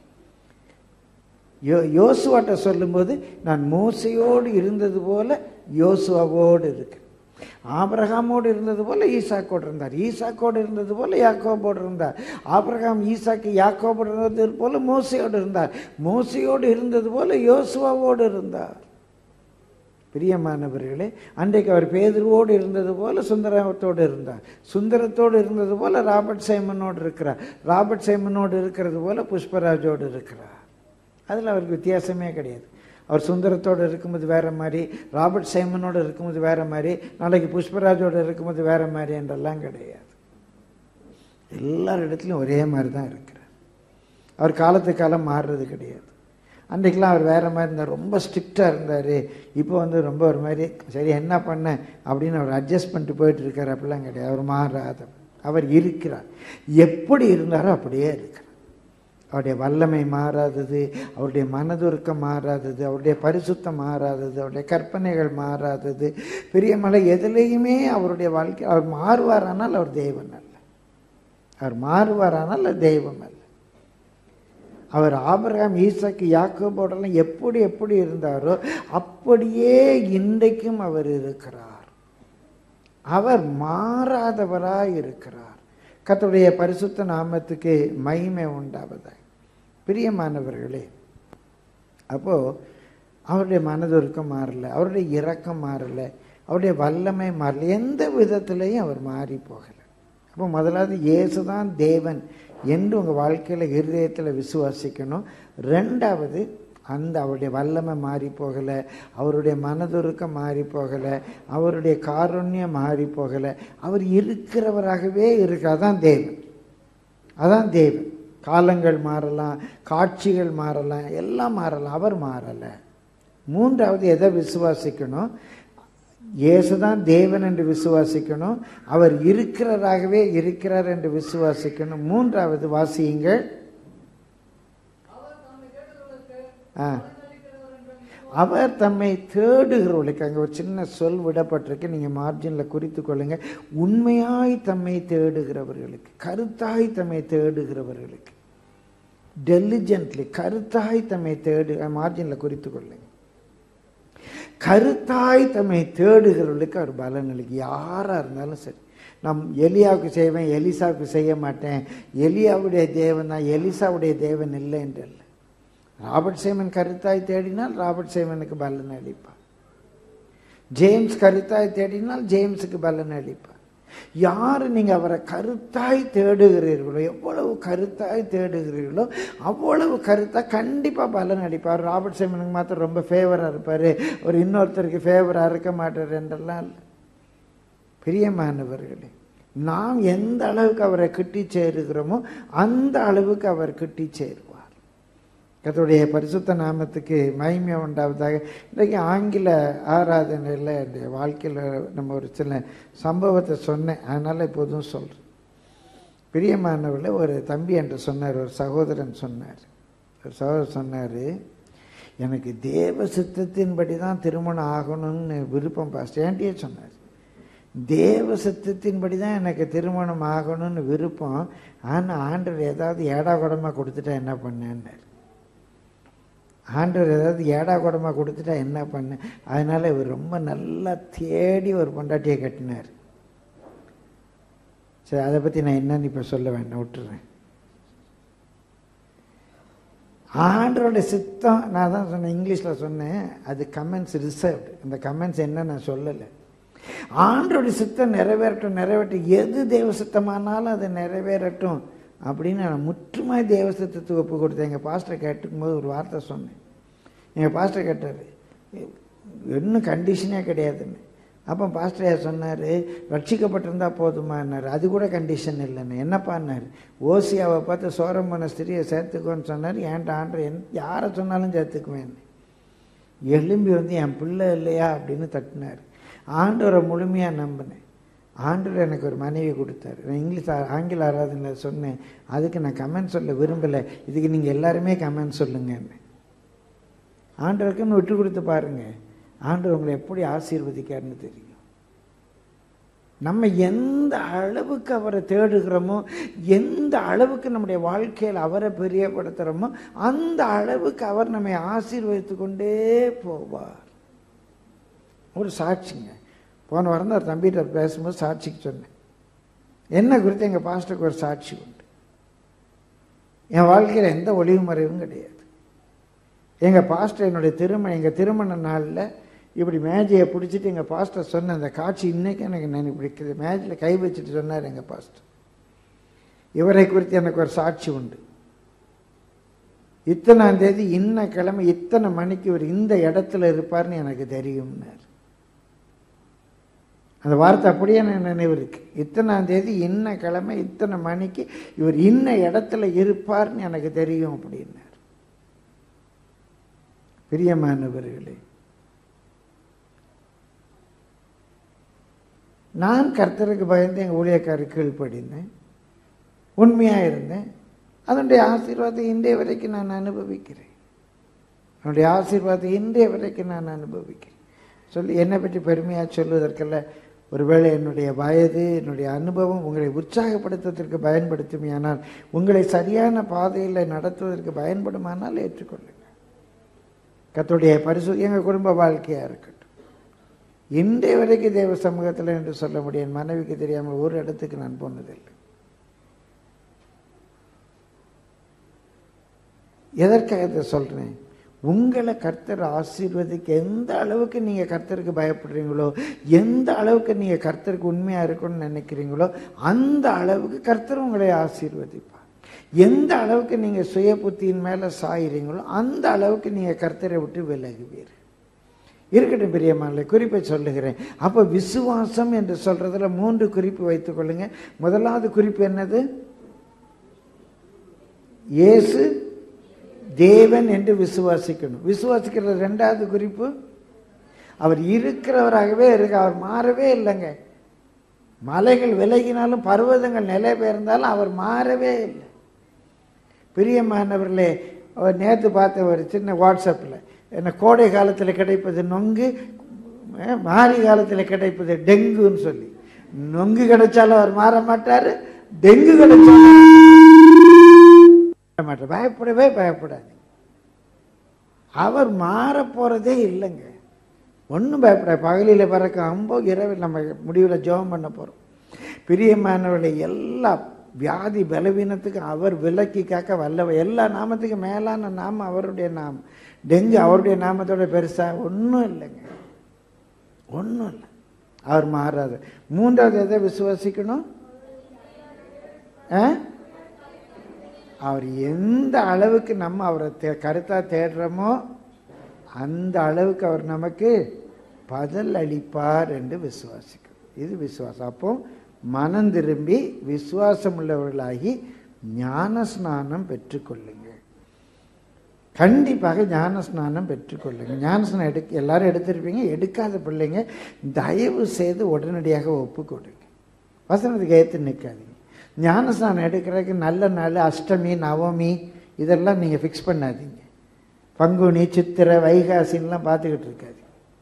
யோ யோசுவாட்ட சொல்லும்போது நான் மோசையோடு இருந்தது போல யோசுவாவோடு இருக்கேன் ஆபிரகாமோடு இருந்தது போல ஈசாக்கோடு இருந்தார் ஈசாக்கோடு இருந்தது போல யாக்கோபோடு இருந்தார் ஆபிரகாம் ஈசாக்கு யாக்கோபோடு இருந்தது போல மோசையோடு இருந்தார் மோசையோடு இருந்தது போல யோசுவாவோடு இருந்தார் பிரியமானவர்களே அன்றைக்கு அவர் பேதுருவோடு இருந்தது போல சுந்தரத்தோடு இருந்தார் சுந்தரத்தோடு இருந்தது போல ராபர்ட் சைமனோடு இருக்கிறார் ராபர்ட் சைமனோடு இருக்கிறது போல புஷ்பராஜோடு இருக்கிறார் அதில் அவருக்கு வித்தியாசமே கிடையாது அவர் சுந்தரத்தோடு இருக்கும்போது வேற மாதிரி ராபர்ட் சைமனோடு இருக்கும்போது வேற மாதிரி நாளைக்கு புஷ்பராஜோடு இருக்கும்போது வேற மாதிரி என்றெல்லாம் கிடையாது எல்லார் இடத்துலையும் ஒரே மாதிரி தான் இருக்கிறார் அவர் காலத்துக்கு காலம் மாறுறது கிடையாது அன்றைக்கெலாம் அவர் வேறு மாதிரி இருந்தார் ரொம்ப ஸ்ட்ரிக்டாக இருந்தார் இப்போ வந்து ரொம்ப ஒரு மாதிரி சரி என்ன பண்ண அப்படின்னு அவர் அட்ஜஸ்ட் பண்ணிட்டு போயிட்டு இருக்கார் அப்படிலாம் கிடையாது அவர் மாறாதவர் அவர் இருக்கிறார் எப்படி இருந்தாரோ அப்படியே இருக்கிறார் அவருடைய வல்லமை மாறாதது அவருடைய மனதுருக்கம் மாறாதது அவருடைய பரிசுத்தம் மாறாதது அவருடைய கற்பனைகள் மாறாதது பெரிய மலை எதுலேயுமே அவருடைய வாழ்க்கை அவர் மாறுவாரானால் அவர் தெய்வம் அல்ல அவர் மாறுவாரானால் அது தெய்வம் அல்ல அவர் ஆபிரகாம் ஈசாக்கு யாக்கோபோடெல்லாம் எப்படி எப்படி இருந்தாரோ அப்படியே இன்றைக்கும் அவர் இருக்கிறார் அவர் மாறாதவராய் இருக்கிறார் கர்த்தருடைய பரிசுத்த நாமத்துக்கு மகிமை உண்டாவதாக பிரியமானவர்களே அப்போ அவருடைய மனதுருக்கம் மாறல அவருடைய இரக்கம் மாறல அவருடைய வல்லமை மாறல எந்த விதத்திலையும் அவர் மாறி போகலை அப்போ முதலாவது இயேசு தான் தேவன் என்று உங்கள் வாழ்க்கையில் இருதயத்தில் விசுவாசிக்கணும் ரெண்டாவது அந்த அவருடைய வல்லமை மாறி போகலை அவருடைய மனதுருக்கம் மாறி போகலை அவருடைய காருண்யம் மாறி போகலை அவர் இருக்கிறவராகவே இருக்கு அதான் தேவன் அதான் தேவன் காலங்கள் மாறலாம் காட்சிகள் மாறலாம் எல்லாம் மாறலாம் அவர் மாறலை மூன்றாவது எதை விசுவாசிக்கணும் இயேசுதான் தேவன் என்று விசுவாசிக்கணும் அவர் இருக்கிறவராகவே இருக்கிறார் என்று விசுவாசிக்கணும் மூன்றாவது வாசியுங்கள் ஆ அவர் தம்மை தேடுகிறவர்களுக்கு அங்கே ஒரு சின்ன சொல் விடப்பட்டிருக்கு நீங்கள் மார்ஜினில் குறித்து கொள்ளுங்க உண்மையாய் தம்மை தேடுகிறவர்களுக்கு கருத்தாய் தம்மை தேடுகிறவர்களுக்கு டெலிஜென்ட்லி கருத்தாய் தம்மை தேடு மார்ஜினில் குறித்து கொள்ளுங்க கருத்தாய் தம்மை தேடுகிறவர்களுக்கு அவர் பலன் அளிக்கு யாராக இருந்தாலும் சரி நம் எலியாவுக்கு செய்வேன் எலிசாவுக்கு செய்ய மாட்டேன் எலியாவுடைய தேவன் தான் எலிசாவுடைய தேவன் இல்லை என்று இல்லை ராபர்ட் சேமன் கருத்தாய் தேடினால் ராபர்ட் சேமனுக்கு பலன் அளிப்பார் ஜேம்ஸ் கருத்தாய் தேடினால் ஜேம்ஸுக்கு பலன் அளிப்பார் யார் நீங்கள் அவரை கருத்தாய் தேடுகிறீர்களோ எவ்வளவு கருத்தாய் தேடுகிறீர்களோ அவ்வளவு கருத்தாக கண்டிப்பாக பலன் அளிப்பார் ராபர்ட் சேமனுக்கு மாத்திரம் ரொம்ப ஃபேவராக இருப்பார் ஒரு இன்னொருத்தருக்கு ஃபேவராக இருக்க மாட்டார் என்றெல்லாம் இல்லை பிரியமானவர்களே நாம் எந்த அளவுக்கு அவரை கிட்டி சேருகிறோமோ அந்த அளவுக்கு அவர் கிட்டி சேருவார் கத்தோடைய பரிசுத்த நாமத்துக்கு மகிமை உண்டாவதாக இன்றைக்கு ஆங்கில ஆராதனையில் என்னுடைய வாழ்க்கையில் நம்ம ஒரு சில சம்பவத்தை சொன்னேன் அதனால் இப்போதும் சொல்கிறேன் பிரியமானவர்கள ஒரு தம்பி என்று சொன்னார் ஒரு சகோதரன் சொன்னார் ஒரு சகோதரர் சொன்னார் எனக்கு தேவ சித்தத்தின்படி தான் திருமணம் ஆகணும்னு விருப்பம் பாஸ்ட் ஏன்ட்டியே சொன்னார் தேவ சித்தத்தின்படி தான் எனக்கு திருமணம் ஆகணும்னு விருப்பம் ஆனால் ஆண்டவர் ஏதாவது ஏடா குடமாக கொடுத்துட்டா என்ன பண்ணேன்னார் ஆண்டவர் ஏதாவது ஏடா குடமாக கொடுத்துட்டா என்ன பண்ண அதனால் இவர் ரொம்ப நல்லா தேடி ஒரு பொண்டாட்டியை கட்டினார் சரி அதை பற்றி நான் என்னன்னு இப்போ சொல்ல வேண்டாம் விட்டுறேன் ஆண்டரோட சித்தம் நான் தான் சொன்னேன் இங்கிலீஷில் சொன்னேன் அது கமெண்ட்ஸ் ரிசர்வ்டு இந்த கமெண்ட்ஸ் என்ன நான் சொல்லலை ஆண்டோட சித்தம் நிறைவேறட்டும் நிறைவேறட்டும் எது தேவ சித்தமானாலும் அது நிறைவேறட்டும் அப்படின்னு நான் முற்றுமாய் தேவ சித்தத்துக்கு ஒப்பு கொடுத்தேன் எங்கள் பாஸ்டர் கேட்டுக்கும் போது ஒரு வார்த்தை சொன்னேன் எங்கள் பாஸ்டர் கேட்டார் இன்னும் கண்டிஷனே கிடையாதுன்னு அப்போ பாஸ்டர் சொன்னார் ரட்சிக்கப்பட்டிருந்தா போதுமான்னார் அது கூட கண்டிஷன் இல்லைன்னு என்னப்பான்னார் ஓசியாவை பார்த்து சோரம்பன ஸ்திரியை சேர்த்துக்கோன்னு சொன்னார் ஏன்ட்ட ஆண்டர் என் யாரை சொன்னாலும் சேர்த்துக்குவேன் எலும்பி வந்து என் பிள்ளை இல்லையா அப்படின்னு தட்டினார் ஆண்டவரை முழுமையாக நம்பினேன் ஆண்டவர் எனக்கு ஒரு மனைவி கொடுத்தாரு நான் இங்கிலீஷ் ஆங்கில ஆராதனை சொன்னேன் அதுக்கு நான் கமெண்ட் சொல்ல விரும்பலை இதுக்கு நீங்கள் எல்லாருமே கமெண்ட் சொல்லுங்கன்னு ஆண்டவருக்குன்னு விட்டு கொடுத்து பாருங்க ஆண்டவர் உங்களை எப்படி ஆசீர்வதிக்காருன்னு தெரியும் நம்ம எந்த அளவுக்கு அவரை தேடுகிறோமோ எந்த அளவுக்கு நம்முடைய வாழ்க்கையில் அவரை பிரியப்படுத்துகிறோமோ அந்த அளவுக்கு அவர் நம்மை ஆசீர்வதித்து கொண்டே போவார் ஒரு சாட்சிங்க போன வாரம் தான் ஒரு தம்பிகிட்ட பேசும்போது சாட்சிக்கு சொன்னேன் என்ன குறித்து எங்கள் பாஸ்டருக்கு ஒரு சாட்சி உண்டு என் வாழ்க்கையில் எந்த ஒளிவு மறைவும் கிடையாது எங்கள் பாஸ்டர் என்னுடைய திருமணம் எங்கள் திருமண நாளில் இப்படி மேஜையை பிடிச்சிட்டு எங்கள் பாஸ்டர் சொன்ன அந்த காட்சி இன்னைக்கு எனக்கு நினைவு பிடிக்குது மேஜில் கை வச்சுட்டு சொன்னார் எங்கள் பாஸ்டர் இவரை குறித்து எனக்கு ஒரு சாட்சி உண்டு இத்தனாம் தேதி இன்ன கிழமை இத்தனை மணிக்கு இவர் இந்த இடத்துல இருப்பார்னு எனக்கு தெரியும்னார் அந்த வார்த்தை அப்படியே எனக்கு நினைவு இருக்கு இத்தனாம் தேதி இன்ன கிழமை இத்தனை மணிக்கு இவர் இன்ன இடத்துல இருப்பார்னு எனக்கு தெரியும் அப்படின்னார் பிரியமானவர்களே நான் கர்த்தருக்கு பயந்து எங்கள் ஊழியக்காரர் கீழ்ப்படிந்தேன் உண்மையாக இருந்தேன் அதனுடைய ஆசீர்வாதத்தை இன்றைய வரைக்கும் நான் அனுபவிக்கிறேன் என்னுடைய ஆசீர்வாதத்தை இன்றைய வரைக்கும் நான் அனுபவிக்கிறேன் சொல்லி என்னை பற்றி பெருமையாக சொல்வதற்கல்ல ஒருவேளை என்னுடைய வயது என்னுடைய அனுபவம் உங்களை உற்சாகப்படுத்துவதற்கு பயன்படுத்துமையானால் உங்களை சரியான பாதையில் நடத்துவதற்கு பயன்படுமானால் ஏற்றுக்கொள்ளுங்கள் கத்துடைய பரிசு எங்கள் குடும்ப வாழ்க்கையாக இருக்கட்டும் இன்றைய வரைக்கும் தேவ சமூகத்தில் என்று சொல்ல முடியும் என் மனைவிக்கு தெரியாமல் ஒரு இடத்துக்கு நான் போனதில்லை எதற்காக இதை சொல்கிறேன் உங்களை கர்த்தர் ஆசீர்வதிக்க எந்த அளவுக்கு நீங்கள் கர்த்தருக்கு பயப்படுறீங்களோ எந்த அளவுக்கு நீங்கள் கர்த்தருக்கு உண்மையாக இருக்கணும்னு நினைக்கிறீங்களோ அந்த அளவுக்கு கர்த்தர் உங்களை ஆசீர்வதிப்பார் எந்த அளவுக்கு நீங்கள் சுய புத்தியின் மேலே சாயிறீங்களோ அந்த அளவுக்கு நீங்கள் கர்த்தரை விட்டு விலகுவீர் இருக்கட்டும் பெரியம்மாளை குறிப்பை சொல்லுகிறேன் அப்போ விசுவாசம் என்று சொல்றதுல மூன்று குறிப்பு வைத்துக் கொள்ளுங்க முதலாவது குறிப்பு என்னது இயேசு தேவன் என்று விசுவாசிக்கணும் விசுவாசிக்கிற ரெண்டாவது குறிப்பு அவர் இருக்கிறவராகவே இருக்கு அவர் மாறவே இல்லைங்க மலைகள் விலகினாலும் பர்வதங்கள் நிலை பெயர்ந்தாலும் அவர் மாறவே இல்லை பிரியமானவர்களே அவர் நேற்று பார்த்த ஒரு சின்ன வாட்ஸ்அப்பில் என்ன கோடை காலத்தில் கிடைப்பது நொங்கு அஹ், மாரி காலத்தில் கிடைப்பது டெங்குன்னு சொல்லி நொங்கு கிடைச்சாலும் அவர் மாற மாட்டார் டெங்கு கிடைச்சாலும் மாற மாட்டார் பயப்படவே பயப்படாது அவர் மாற போகிறதே இல்லைங்க ஒன்றும் பயப்படாது பகலில் பறக்க அம்போ இரவில் நம்ம முடிவில் ஜெபம் பண்ண போகிறோம் பிரியமானவர்களை எல்லா வியாதி பலவீனத்துக்கு அவர் விலக்கி காக்க வல்லவ எல்லா நாமத்துக்கும் மேலான நாமம் அவருடைய நாமம் டெங்கு அவருடைய நாமத்தோட பெருசா ஒன்றும் இல்லைங்க ஒன்றும் இல்லை அவர் மாறாது மூன்றாவது எதை விசுவாசிக்கணும் ஆ? அவர் எந்த அளவுக்கு நம்ம அவரை தே கருத்தா தேடுறோமோ அந்த அளவுக்கு அவர் நமக்கு பதில் அளிப்பார் என்று விசுவாசிக்கணும் இது விசுவாசம் அப்போ மனம் திரும்பி விசுவாசம் உள்ளவர்களாகி ஞான ஸ்நானம் பெற்றுக்கொள்ளுங்க கண்டிப்பாக ஞான ஸ்நானம் பெற்றுக்கொள்ளுங்க ஞான ஸ்நானம் எடுக்க எல்லாரும் எடுத்திருப்பீங்க எடுக்காத பிள்ளைங்க தயவு செய்து உடனடியாக ஒப்பு கொடுங்க வசனத்துக்கு ஏற்று நிற்காதீங்க ஞான ஸ்நானம் எடுக்கிறதுக்கு நல்ல நாள் அஷ்டமி நவமி இதெல்லாம் நீங்கள் ஃபிக்ஸ் பண்ணாதீங்க பங்குனி சித்திரை வைகாசின்லாம் பார்த்துக்கிட்டு இருக்காது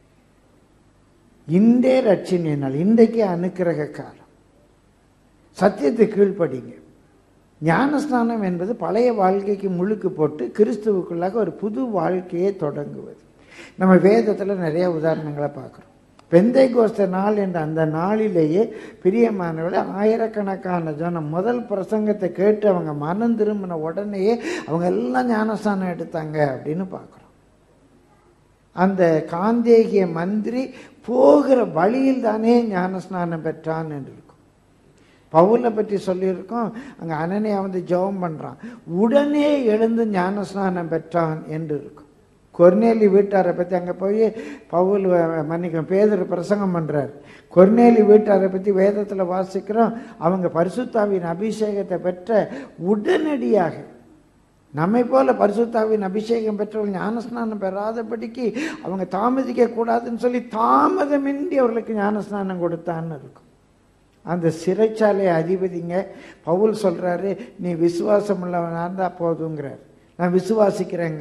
இன்றே ரட்சினிய நாள் இன்றைக்கே அனுக்கிரக காலம் சத்தியத்தை கீழ்ப்படிங்க ஞானஸ்நானம் என்பது பழைய வாழ்க்கைக்கு முழுக்கு போட்டு கிறிஸ்துவுக்குள்ளாக ஒரு புது வாழ்க்கையை தொடங்குவது நம்ம வேதத்தில் நிறைய உதாரணங்களை பார்க்குறோம் பெந்தை கோஸ்த நாள் என்ற அந்த நாளிலேயே பிரியமானவர்களே ஆயிரக்கணக்கான ஜனம் முதல் பிரசங்கத்தை கேட்டு அவங்க மனம் திரும்பின உடனேயே அவங்க எல்லாம் ஞானஸ்தானம் எடுத்தாங்க அப்படின்னு பார்க்குறோம் அந்த காந்தேகிய மந்திரி போகிற வழியில் தானே ஞானஸ்நானம் பெற்றான் என்று இருக்கும் பவுலை பற்றி சொல்லியிருக்கோம் அங்கே அனனியா வந்து ஜெபம் பண்ணுறான் உடனே எழுந்து ஞானஸ்நானம் பெற்றான் என்று இருக்கும் கொர்நேலி வீட்டாரை பற்றி அங்கே போய் பவுல் அஹ், மன்னிக்கும் பேதர் பிரசங்கம் பண்ணுறார் கொர்நேலி வீட்டாரை பற்றி வேதத்தில் வாசிக்கிறோம் அவங்க பரிசுத்தாவின் அபிஷேகத்தை பெற்ற உடனடியாக நம்மை போல பரிசுத்தாவின் அபிஷேகம் பெற்றவர்கள் ஞானஸ்நானம் பெறாதபடிக்கு அவங்க தாமதிக்க கூடாதுன்னு சொல்லி தாமதமின்றி அவர்களுக்கு ஞானஸ்நானம் கொடுத்தான்னு இருக்கும் அந்த சிறைச்சாலை அதிபதிங்க பவுல் சொல்றாரு நீ விசுவாசம் உள்ளவனா இருந்தா போதுங்கிறார் நான் விசுவாசிக்கிறேங்கிறான்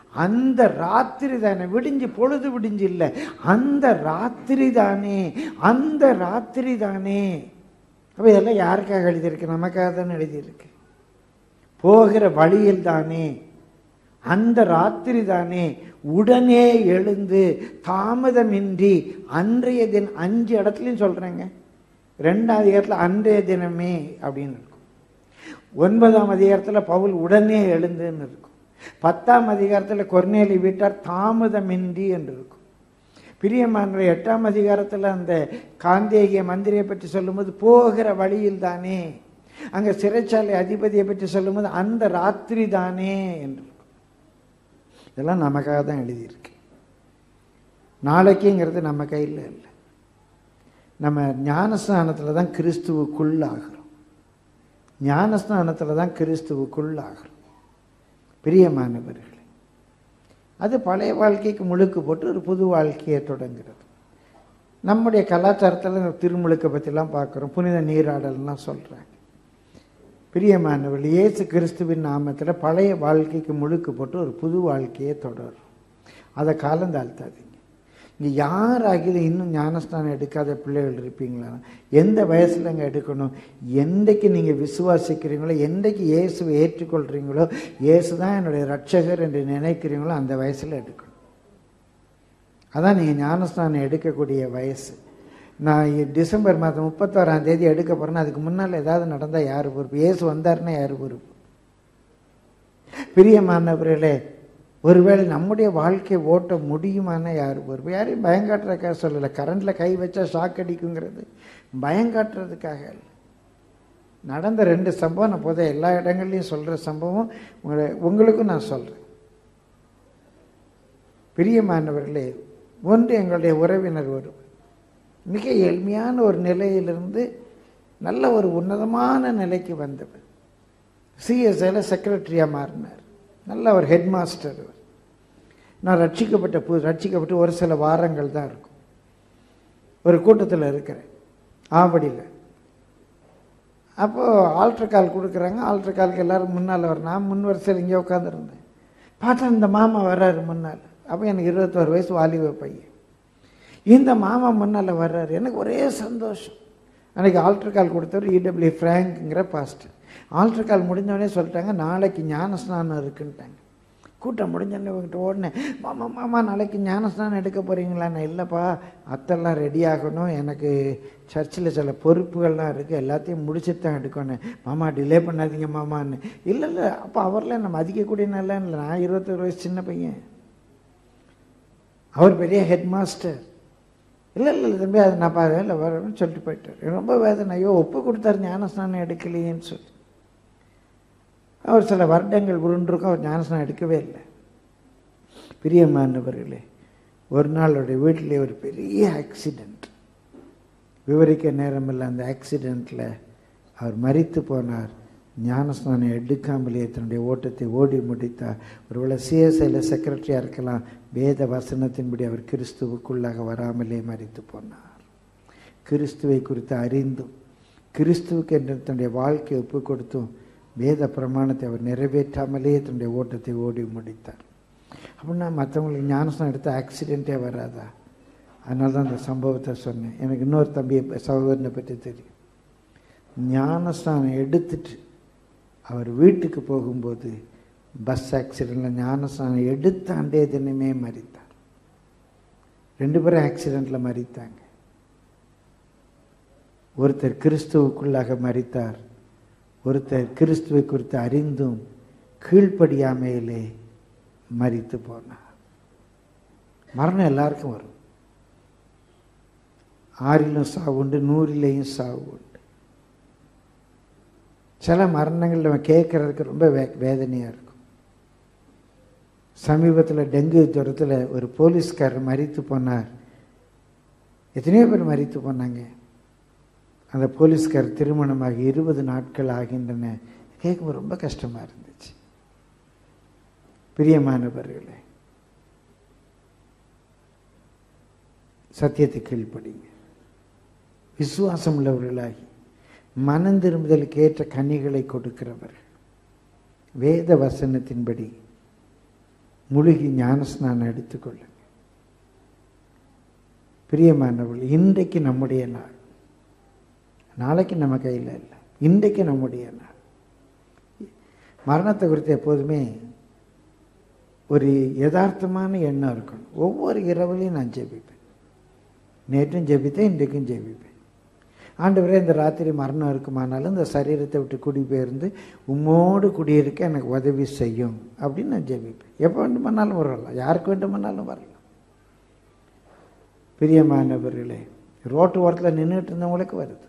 அந்த ராத்திரி தானே விடிஞ்சு பொழுது விடிஞ்சு இல்லை அந்த ராத்திரி தானே அந்த ராத்திரி தானே அப்போ இதெல்லாம் யாருக்காக எழுதியிருக்கு நமக்காக தானே எழுதியிருக்கு போகிற வழியில் தானே அந்த ராத்திரி தானே உடனே எழுந்து தாமதமின்றி அன்றைய தினம் அஞ்சு இடத்துலையும் சொல்கிறேங்க ரெண்டாவது அதிகாரத்தில் அன்றைய தினமே அப்படின்னு இருக்கும் ஒன்பதாம் அதிகாரத்தில் பவுல் உடனே எழுந்துன்னு இருக்கும் பத்தாம் அதிகாரத்தில் கொர்நேலி வீட்டார் தாமதமின்றி என்று இருக்கும் பிரியமான எட்டாம் அதிகாரத்தில் அந்த காந்தேகிய மந்திரியை பற்றி சொல்லும்போது போகிற வழியில் தானே அங்கே சிறைச்சாலை அதிபதியை பற்றி சொல்லும்போது அந்த ராத்திரி தானே என்று இருக்கும் இதெல்லாம் நமக்காக தான் எழுதியிருக்கு நாளைக்குங்கிறது நம்ம கையில் இல்லை நம்ம ஞானஸ்நானத்தில் தான் கிறிஸ்துவுக்குள் ஆகிறோம் ஞானஸ்நானத்தில் தான் கிறிஸ்துவுக்குள் ஆகிறோம் பிரியமானவர்களே அது பழைய வாழ்க்கைக்கு முழுக்கு போட்டு ஒரு புது வாழ்க்கையை தொடங்குறது நம்முடைய கலாச்சாரத்தில் திருமுழுக்கை பற்றிலாம் பார்க்குறோம் புனித நீராடல்லாம் சொல்கிறாங்க பிரியமானவர்கள் இயேசு கிறிஸ்துவின் நாமத்தில் பழைய வாழ்க்கைக்கு முழுக்கு போட்டு ஒரு புது வாழ்க்கையை தொடரும் அதை காலம் தாழ்த்தாதீங்க இங்கே யாராகிலும் இன்னும் ஞானஸ்தானம் எடுக்காத பிள்ளைகள் இருப்பீங்களா எந்த வயசுலங்க எடுக்கணும் என்றைக்கு நீங்கள் விசுவாசிக்கிறீங்களோ என்றைக்கு இயேசுவை ஏற்றுக்கொள்கிறீங்களோ இயேசு தான் என்னுடைய ரட்சகர் என்று நினைக்கிறீங்களோ அந்த வயசில் எடுக்கணும் அதான் நீங்கள் ஞானஸ்தானம் எடுக்கக்கூடிய வயசு நான் டிசம்பர் மாதம் முப்பத்தோராம் தேதி எடுக்க போகிறேன்னா அதுக்கு முன்னால் ஏதாவது நடந்தால் யார் பொறுப்பு இயேசு வந்தாருன்னா யார் பொறுப்பு பிரியமானவர்களே ஒருவேளை நம்முடைய வாழ்க்கை ஓட்ட முடியுமான யார் பொறுப்பு யாரையும் பயங்காட்டுறதுக்காக சொல்லலை கரண்டில் கை வச்சா ஷாக் அடிக்குங்கிறது பயங்காட்டுறதுக்காக இல்லை நடந்த ரெண்டு சம்பவம் நான் போத எல்லா இடங்கள்லையும் சொல்கிற சம்பவம் உங்களுக்கும் நான் சொல்கிறேன் பிரியமானவர்களே ஒன்று எங்களுடைய உறவினர் ஒருவர் மிக எளிமையான ஒரு நிலையிலிருந்து நல்ல ஒரு உன்னதமான நிலைக்கு வந்தவர் சிஎஸ்ஐயில் செக்ரட்டரியாக மாறினார் நல்ல ஒரு ஹெட் மாஸ்டர் அவர் நான் ரட்சிக்கப்பட்ட பு ரட்சிக்கப்பட்டு ஒரு சில வாரங்கள் தான் இருக்கும் ஒரு கூட்டத்தில் இருக்கிறேன் ஆவடியில் அப்போது ஆல்ட்ரு கால் கொடுக்குறாங்க ஆல்ட்ரு காலுக்கு எல்லோரும் முன்னால் வர நான் முன் வரிசையில் இங்கே உட்காந்துருந்தேன் பார்த்தா இந்த மாமா வர்றாரு முன்னால் அப்போ எனக்கு இருபத்தோரு வயசு வாலிப பையன் இந்த மாமா முன்னால் வர்றாரு எனக்கு ஒரே சந்தோஷம் அன்றைக்கி ஆல்ட்ரு கால் கொடுத்தவர் இடபிள்யூ ஃப்ராங்க்ங்கிற பாஸ்டர் ஆல்ட்ரு கால் முடிஞ்சவொடனே சொல்லிட்டாங்க நாளைக்கு ஞானஸ்நானம் இருக்குன்ட்டாங்க கூட்டம் முடிஞ்சோடனே உங்ககிட்ட ஓடினேன் மாமா மாமா நாளைக்கு ஞானஸ்நானம் எடுக்க போகிறீங்களான்னு இல்லைப்பா அத்தெல்லாம் ரெடி ஆகணும் எனக்கு சர்ச்சில் சில பொறுப்புகள்லாம் இருக்குது எல்லாத்தையும் முடிச்சுட்டு தான் எடுக்கணும் மாமா டிலே பண்ணாதீங்க மாமான்னு இல்லை இல்லை அப்போ அவரில் நம்ம மதிக்கக்கூடிய நல்லா இல்லை நான் இருபத்தொரு வயசு சின்ன பையன் அவர் பெரிய ஹெட் மாஸ்டர் இல்லை இல்லை தம்பி அது நான் பாரு இல்லை வரேன்னு சொல்லிட்டு போயிட்டார் ரொம்ப வேதனை ஐயோ ஒப்பு கொடுத்தாரு ஞானஸ்நானம் எடுக்கலையேன்னு சொல்லி அவர் சில வருடங்கள் உருண்டிருக்கும் அவர் ஞானஸ்நானம் எடுக்கவே இல்லை பிரியமானவர்களே ஒரு நாள் அவருடைய வீட்டிலே ஒரு பெரிய ஆக்சிடெண்ட் விவரிக்க நேரமில்லை அந்த ஆக்சிடெண்ட்டில் அவர் மறித்து போனார் ஞானஸ்நானம் எடுக்காமலே தன்னுடைய ஓட்டத்தை ஓடி முடித்தார் ஒருவேளை சிஎஸ்ஐயில் செக்ரட்டரியாக இருக்கலாம் வேத வசனத்தின்படி அவர் கிறிஸ்துவுக்குள்ளாக வராமலே மறித்து போனார் கிறிஸ்துவை குறித்து அறிந்தும் கிறிஸ்துவுக்கு என்று தன்னுடைய வாழ்க்கையை ஒப்பு கொடுத்தும் வேத பிரமாணத்தை அவர் நிறைவேற்றாமலே தன்னுடைய ஓட்டத்தை ஓடி முடித்தார் அப்படின்னா மற்றவங்களுக்கு ஞானஸ்நானம் எடுத்த ஆக்சிடெண்ட்டே வராதா அதனால தான் அந்த சம்பவத்தை சொன்னேன் எனக்கு இன்னொரு தம்பி சகோதரனை பற்றி தெரியும் ஞானஸ்நானம் எடுத்துட்டு அவர் வீட்டுக்கு போகும்போது பஸ் ஆக்சிடெண்ட்டில் ஞானஸ்நானம் எடுத்த அண்டே தினமே மறித்தார் ரெண்டு பேரும் ஆக்சிடெண்ட்டில் மறித்தாங்க ஒருத்தர் கிறிஸ்துவுக்குள்ளாக மறித்தார் ஒருத்தர் கிறிஸ்துவை குறித்து அறிந்தும் கீழ்ப்படியாமையிலே மறித்து போனார் மரணம் எல்லாருக்கும் வரும் ஆறிலும் சாவு உண்டு நூறிலேயும் சாவு உண்டு சில மரணங்கள் நம்ம கேட்கறதுக்கு ரொம்ப வே வேதனையாக இருக்கும் சமீபத்தில் டெங்கு ஜுரத்தில் ஒரு போலீஸ்காரர் மறித்து போனார் எத்தனையோ பேர் மறித்து போனாங்க அந்த போலீஸ்கார் திருமணமாகி இருபது நாட்கள் ஆகின்றன கேட்கும்போது ரொம்ப கஷ்டமாக இருந்துச்சு பிரியமானவர்களே சத்தியத்தை கீழ்ப்படிங்க விசுவாசம் உள்ளவர்களாகி மனம் திரும்புதலுக்கு ஏற்ற கனிகளை கொடுக்கிறவர்கள் வேத வசனத்தின்படி முழுகி ஞானஸ்நானம் எடுத்துக்கொள்ளுங்க பிரியமானவர்கள் இன்றைக்கு நம்முடைய நாள் நாளைக்கு நம்ம கையில் இல்லை இன்றைக்கு நம்முடைய நாள் மரணத்தை குறித்து எப்போதுமே ஒரு யதார்த்தமான எண்ணம் இருக்கணும் ஒவ்வொரு இரவுலையும் நான் ஜெபிப்பேன் நேற்றும் ஜெபித்தேன் இன்றைக்கும் ஜெபிப்பேன் ஆண்டவரே இந்த ராத்திரி மரணம் இருக்குமானாலும் இந்த சரீரத்தை விட்டு குடிபெயர்ந்து உம்மோடு குடியிருக்க எனக்கு உதவி செய்யும் அப்படின்னு நான் ஜெபிப்பேன் எப்போ வேண்டுமானாலும் வரலாம் யாருக்கு வேண்டுமானாலும் வரலாம் பிரியமானவர்களே ரோட்டு ஓரத்தில் நின்றுட்டு இருந்தவங்களுக்கு வருது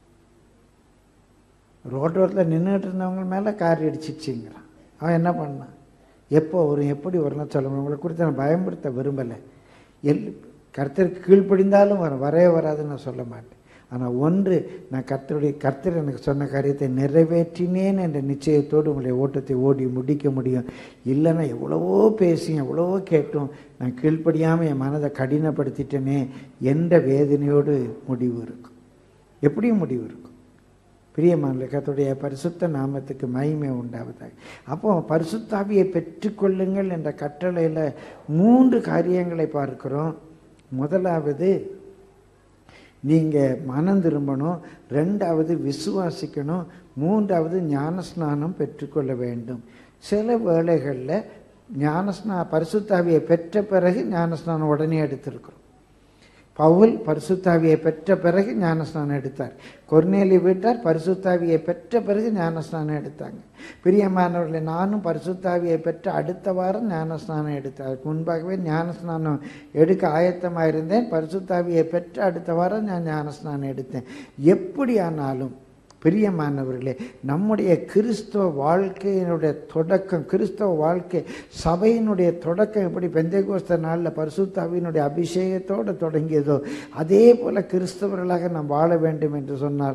ரோட்டு ஓரத்தில் நின்றுட்டு இருந்தவங்க மேலே கார் இடிச்சிச்சிங்கிறான் அவன் என்ன பண்ணான் எப்போ வரும் எப்படி வரணும் சொல்ல முடியும் உங்களை குறித்து நான் பயன்படுத்த விரும்பலை எல் கர்த்தருக்கு கீழ்ப்படிந்தாலும் வரும் வரவே வராதுன்னு நான் சொல்ல மாட்டேன் ஆனால் ஒன்று நான் கர்த்தருடைய கர்த்தர் எனக்கு சொன்ன காரியத்தை நிறைவேற்றினேன் என்ற நிச்சயத்தோடு உங்களுடைய ஓட்டத்தை ஓடி முடிக்க முடியும் இல்லைன்னா எவ்வளவோ பேசியும் எவ்வளவோ கேட்டும் நான் கீழ்ப்படியாமல் என் மனதை கடினப்படுத்திட்டேனே என்ற வேதனையோடு முடிவு இருக்கும் எப்படியும் முடிவு இருக்கும் பிரியமான கத்துடைய பரிசுத்த நாமத்துக்கு மகிமை உண்டாவதாக அப்போ பரிசுத்தாவியை பெற்றுக்கொள்ளுங்கள் என்ற கட்டளையில் மூன்று காரியங்களை பார்க்கிறோம் முதலாவது நீங்கள் மனம் திரும்பணும் ரெண்டாவது விசுவாசிக்கணும் மூன்றாவது ஞானஸ்நானம் பெற்றுக்கொள்ள வேண்டும் சில வேளைகளில் ஞானஸ்நா பரிசுத்தாவியை பெற்ற பிறகு ஞானஸ்நானம் உடனே எடுத்திருக்கிறோம் பவுல் பரிசுத்தாவியை பெற்ற பிறகு ஞானஸ்நானம் எடுத்தார் கொர்நேலி வீட்டார் பரிசுத்தாவியை பெற்ற பிறகு ஞானஸ்நானம் எடுத்தாங்க பிரியமானவர்களை நானும் பரிசுத்தாவியை பெற்ற அடுத்த வாரம் ஞானஸ்நானம் எடுத்தேன் அதுக்கு முன்பாகவே ஞானஸ்நானம் எடுக்க ஆயத்தமாக இருந்தேன் பரிசுத்தாவியை பெற்ற அடுத்த வாரம் நான் ஞானஸ்நானம் எடுத்தேன் எப்படி ஆனாலும் பிரியமானவர்களே நம்முடைய கிறிஸ்தவ வாழ்க்கையினுடைய தொடக்கம் கிறிஸ்தவ வாழ்க்கை சபையினுடைய தொடக்கம் எப்படி பெந்தைகோஸ்த நாளில் பரிசுத்தாவியினுடைய அபிஷேகத்தோடு தொடங்கியதோ அதே போல கிறிஸ்தவர்களாக நாம் வாழ வேண்டும் என்று சொன்னார்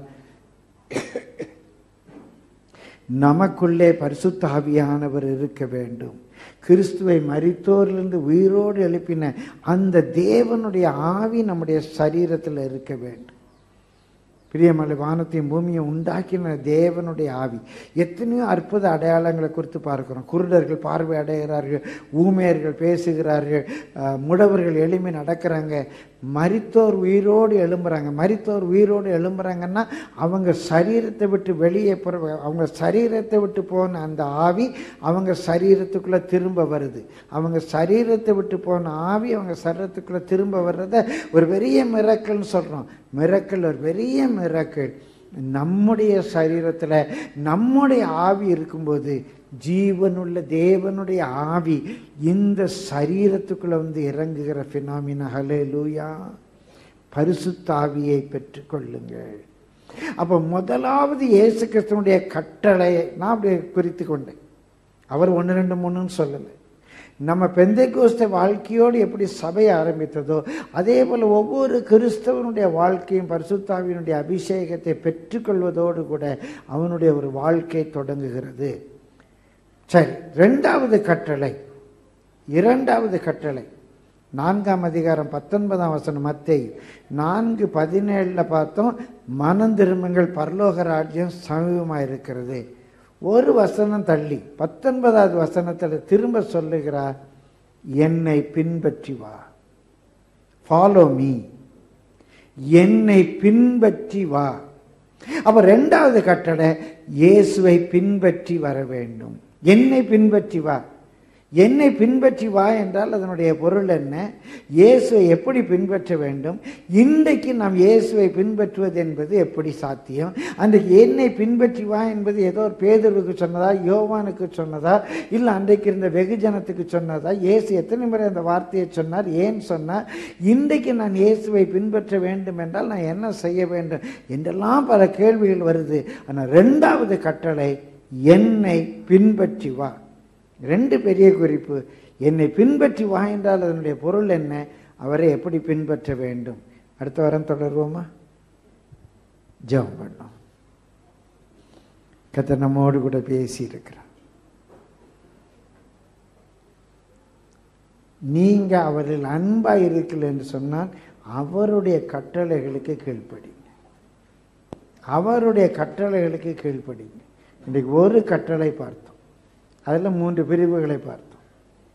நமக்குள்ளே பரிசுத்த ஆவியானவர் இருக்க வேண்டும் கிறிஸ்துவை மரித்தோரிலிருந்து உயிரோடு எழுப்பின அந்த தேவனுடைய ஆவி நம்முடைய சரீரத்தில் இருக்க வேண்டும் பிரியமலை வானத்தையும் பூமியும் உண்டாக்கின தேவனுடைய ஆவி எத்தனையோ அற்புத அடையாளங்களை குறித்து பார்க்கிறோம் குருடர்கள் பார்வை அடைகிறார்கள் ஊமையர்கள் பேசுகிறார்கள் அஹ், முடவர்கள் எளிமை நடக்கிறாங்க மரித்தோர் உயிரோடு எழும்புறாங்க மரித்தோர் உயிரோடு எழும்புறாங்கன்னா அவங்க சரீரத்தை விட்டு வெளியே புற அவங்க சரீரத்தை விட்டு போன அந்த ஆவி அவங்க சரீரத்துக்குள்ளே திரும்ப வருது அவங்க சரீரத்தை விட்டு போன ஆவி அவங்க சரீரத்துக்குள்ளே திரும்ப வர்றத ஒரு பெரிய மிரக்கல்னு சொல்கிறோம் மிரக்கல் ஒரு பெரிய மிரக்கல் நம்முடைய சரீரத்தில் நம்முடைய ஆவி இருக்கும்போது ஜீவனுள்ள தேவனுடைய ஆவி இந்த சரீரத்துக்குள்ள வந்து இறங்குகிற பினாமின ஹலே லூயா பரிசுத்தாவியை பெற்றுக்கொள்ளுங்கள் அப்போ முதலாவது இயேசு கிறிஸ்துவனுடைய கட்டளை நான் அப்படி குறித்து கொண்டேன் அவர் ஒன்று ரெண்டு மூணுன்னு சொல்லலை நம்ம பெந்தைக்கோஸ்த வாழ்க்கையோடு எப்படி சபை ஆரம்பித்ததோ அதே போல் ஒவ்வொரு கிறிஸ்தவனுடைய வாழ்க்கையும் பரிசுத்தாவினுடைய அபிஷேகத்தை பெற்றுக்கொள்வதோடு கூட அவனுடைய ஒரு வாழ்க்கை தொடங்குகிறது சரி ரெண்டாவது கட்டளை இரண்டாவது கட்டளை நான்காம் அதிகாரம் பத்தொன்பதாம் வசனம் மத்தை நான்கு பதினேழில் பார்த்தோம் மனம் திரும்புங்கள் பரலோக ராஜ்யம் சமீபமாக இருக்கிறது ஒரு வசனம் தள்ளி பத்தொன்பதாவது வசனத்தில் திரும்ப சொல்லுகிறார் என்னை பின்பற்றி வா ஃபாலோ மீ என்னை பின்பற்றி வா அப்ப ரெண்டாவது கட்டளை இயேசுவை பின்பற்றி வர வேண்டும் என்னை பின்பற்றி வா என்னை பின்பற்றி வா என்றால் அதனுடைய பொருள் என்ன இயேசுவை எப்படி பின்பற்ற வேண்டும் இன்றைக்கு நாம் இயேசுவை பின்பற்றுவது என்பது எப்படி சாத்தியம் அன்றைக்கு என்னை பின்பற்றி வா என்பது ஏதோ ஒரு பேதருக்கு சொன்னதா யோவானுக்கு சொன்னதா இல்லை அன்றைக்கு இருந்த வெகுஜனத்துக்கு சொன்னதா இயேசு எத்தனை முறை அந்த வார்த்தையை சொன்னார் ஏன் சொன்னார் இன்றைக்கு நான் இயேசுவை பின்பற்ற வேண்டும் என்றால் நான் என்ன செய்ய வேண்டும் என்றெல்லாம் பல கேள்விகள் வருது ஆனால் ரெண்டாவது கட்டளை என்னை பின்பற்றி வா ரெண்டு பெரிய குறிப்பு என்னை பின்பற்றி வா என்றால் அதனுடைய பொருள் என்ன அவரை எப்படி பின்பற்ற வேண்டும் அடுத்த வாரம் தொடர்வோமா ஜெபம் பண்ணோம் கத்த நம்மோடு கூட பேசி இருக்கிறார் நீங்க அவரில் அன்பா இருக்கல என்று சொன்னால் அவருடைய கட்டளைகளுக்கு கீழ்ப்படிங்க அவருடைய கட்டளைகளுக்கு கீழ்ப்படிங்க இன்றைக்கு ஒரு கட்டளை பார்த்தோம் அதில் மூன்று பிரிவுகளை பார்த்தோம்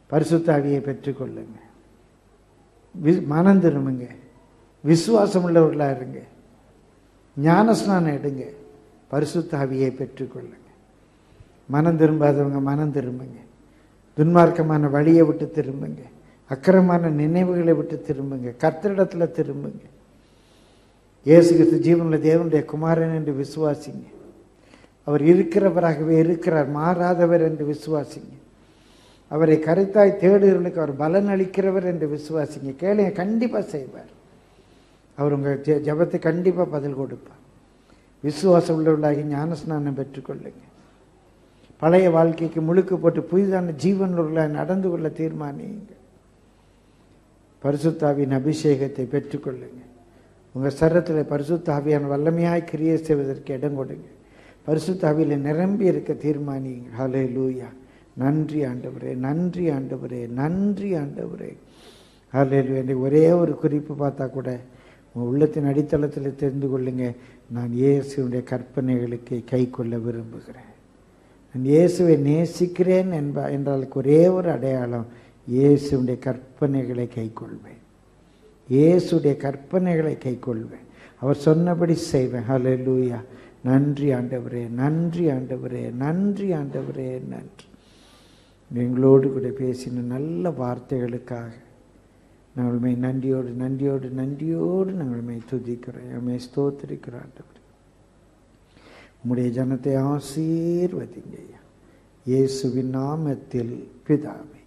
பரிசுத்தாவியை பெற்றுக்கொள்ளுங்க வி- மனம் திரும்புங்க விசுவாசம் உள்ளவர்களாக இருங்க ஞானஸ்நானம் எடுங்க பரிசுத்தாவியை பெற்றுக்கொள்ளுங்க மனம் திரும்பாதவங்க மனம் திரும்புங்க துன்மார்க்கமான வழியை விட்டு திரும்புங்க அக்கிரமான நினைவுகளை விட்டு திரும்புங்க கர்த்தரிடத்துல திரும்புங்க இயேசு கிறிஸ்து ஜீவனுள்ள தேவனுடைய குமாரன் என்று விசுவாசிங்க அவர் இருக்கிறவராகவே இருக்கிறார் மாறாதவர் என்று விசுவாசிங்க அவரை கருத்தாய் தேடுகிறவர்களுக்கு அவர் பலன் அளிக்கிறவர் என்று விசுவாசிங்க கேளுங்க கண்டிப்பா செய்வார் அவர் உங்கள் ஜெ ஜபத்தை கண்டிப்பாக பதில் கொடுப்பார் விசுவாசம் உள்ளவர்களாகி ஞானஸ்நானம் பெற்றுக்கொள்ளுங்க பழைய வாழ்க்கைக்கு முழுக்கு போட்டு புதிதான ஜீவனுள்ள நடந்து கொள்ள தீர்மானியுங்க பரிசுத்தாவின் அபிஷேகத்தை பெற்றுக்கொள்ளுங்க உங்கள் சரத்தில் பரிசுத்தாவியான வல்லமையாய் கிரியை செய்வதற்கு இடம் கொடுங்க பரிசுத்தாவியில் நிரம்பி இருக்க தீர்மானியுங்க ஹலே லூயா நன்றி ஆண்டவரே நன்றி ஆண்டவரே நன்றி ஆண்டவரே ஹலே லூயா ஒரே ஒரு குறிப்பு பார்த்தா கூட உங்கள் உள்ளத்தின் அடித்தளத்தில் தெரிந்து கொள்ளுங்க நான் இயேசுடைய கற்பனைகளுக்கு கை கொள்ள விரும்புகிறேன் நான் இயேசுவை நேசிக்கிறேன் என்ப என்றாலுக்கு ஒரே ஒரு அடையாளம் இயேசுடைய கற்பனைகளை கைக்கொள்வேன் இயேசுடைய கற்பனைகளை கைக்கொள்வேன் அவர் சொன்னபடி செய்வேன் ஹalleluya நன்றி ஆண்டவரே நன்றி ஆண்டவரே நன்றி ஆண்டவரே நன்றி எங்களோடு கூட பேசின நல்ல வார்த்தைகளுக்காக நாங்கள் மை நன்றியோடு நன்றியோடு நன்றியோடு நாங்கள் மை துதிக்கிறோம் எம்மை ஸ்தோத்திரிக்கிறோம் ஆண்டவரே உம்முடைய ஜனத்தை ஆசீர்வதிங்க ஐயா இயேசுவின் நாமத்தில் பிதாவே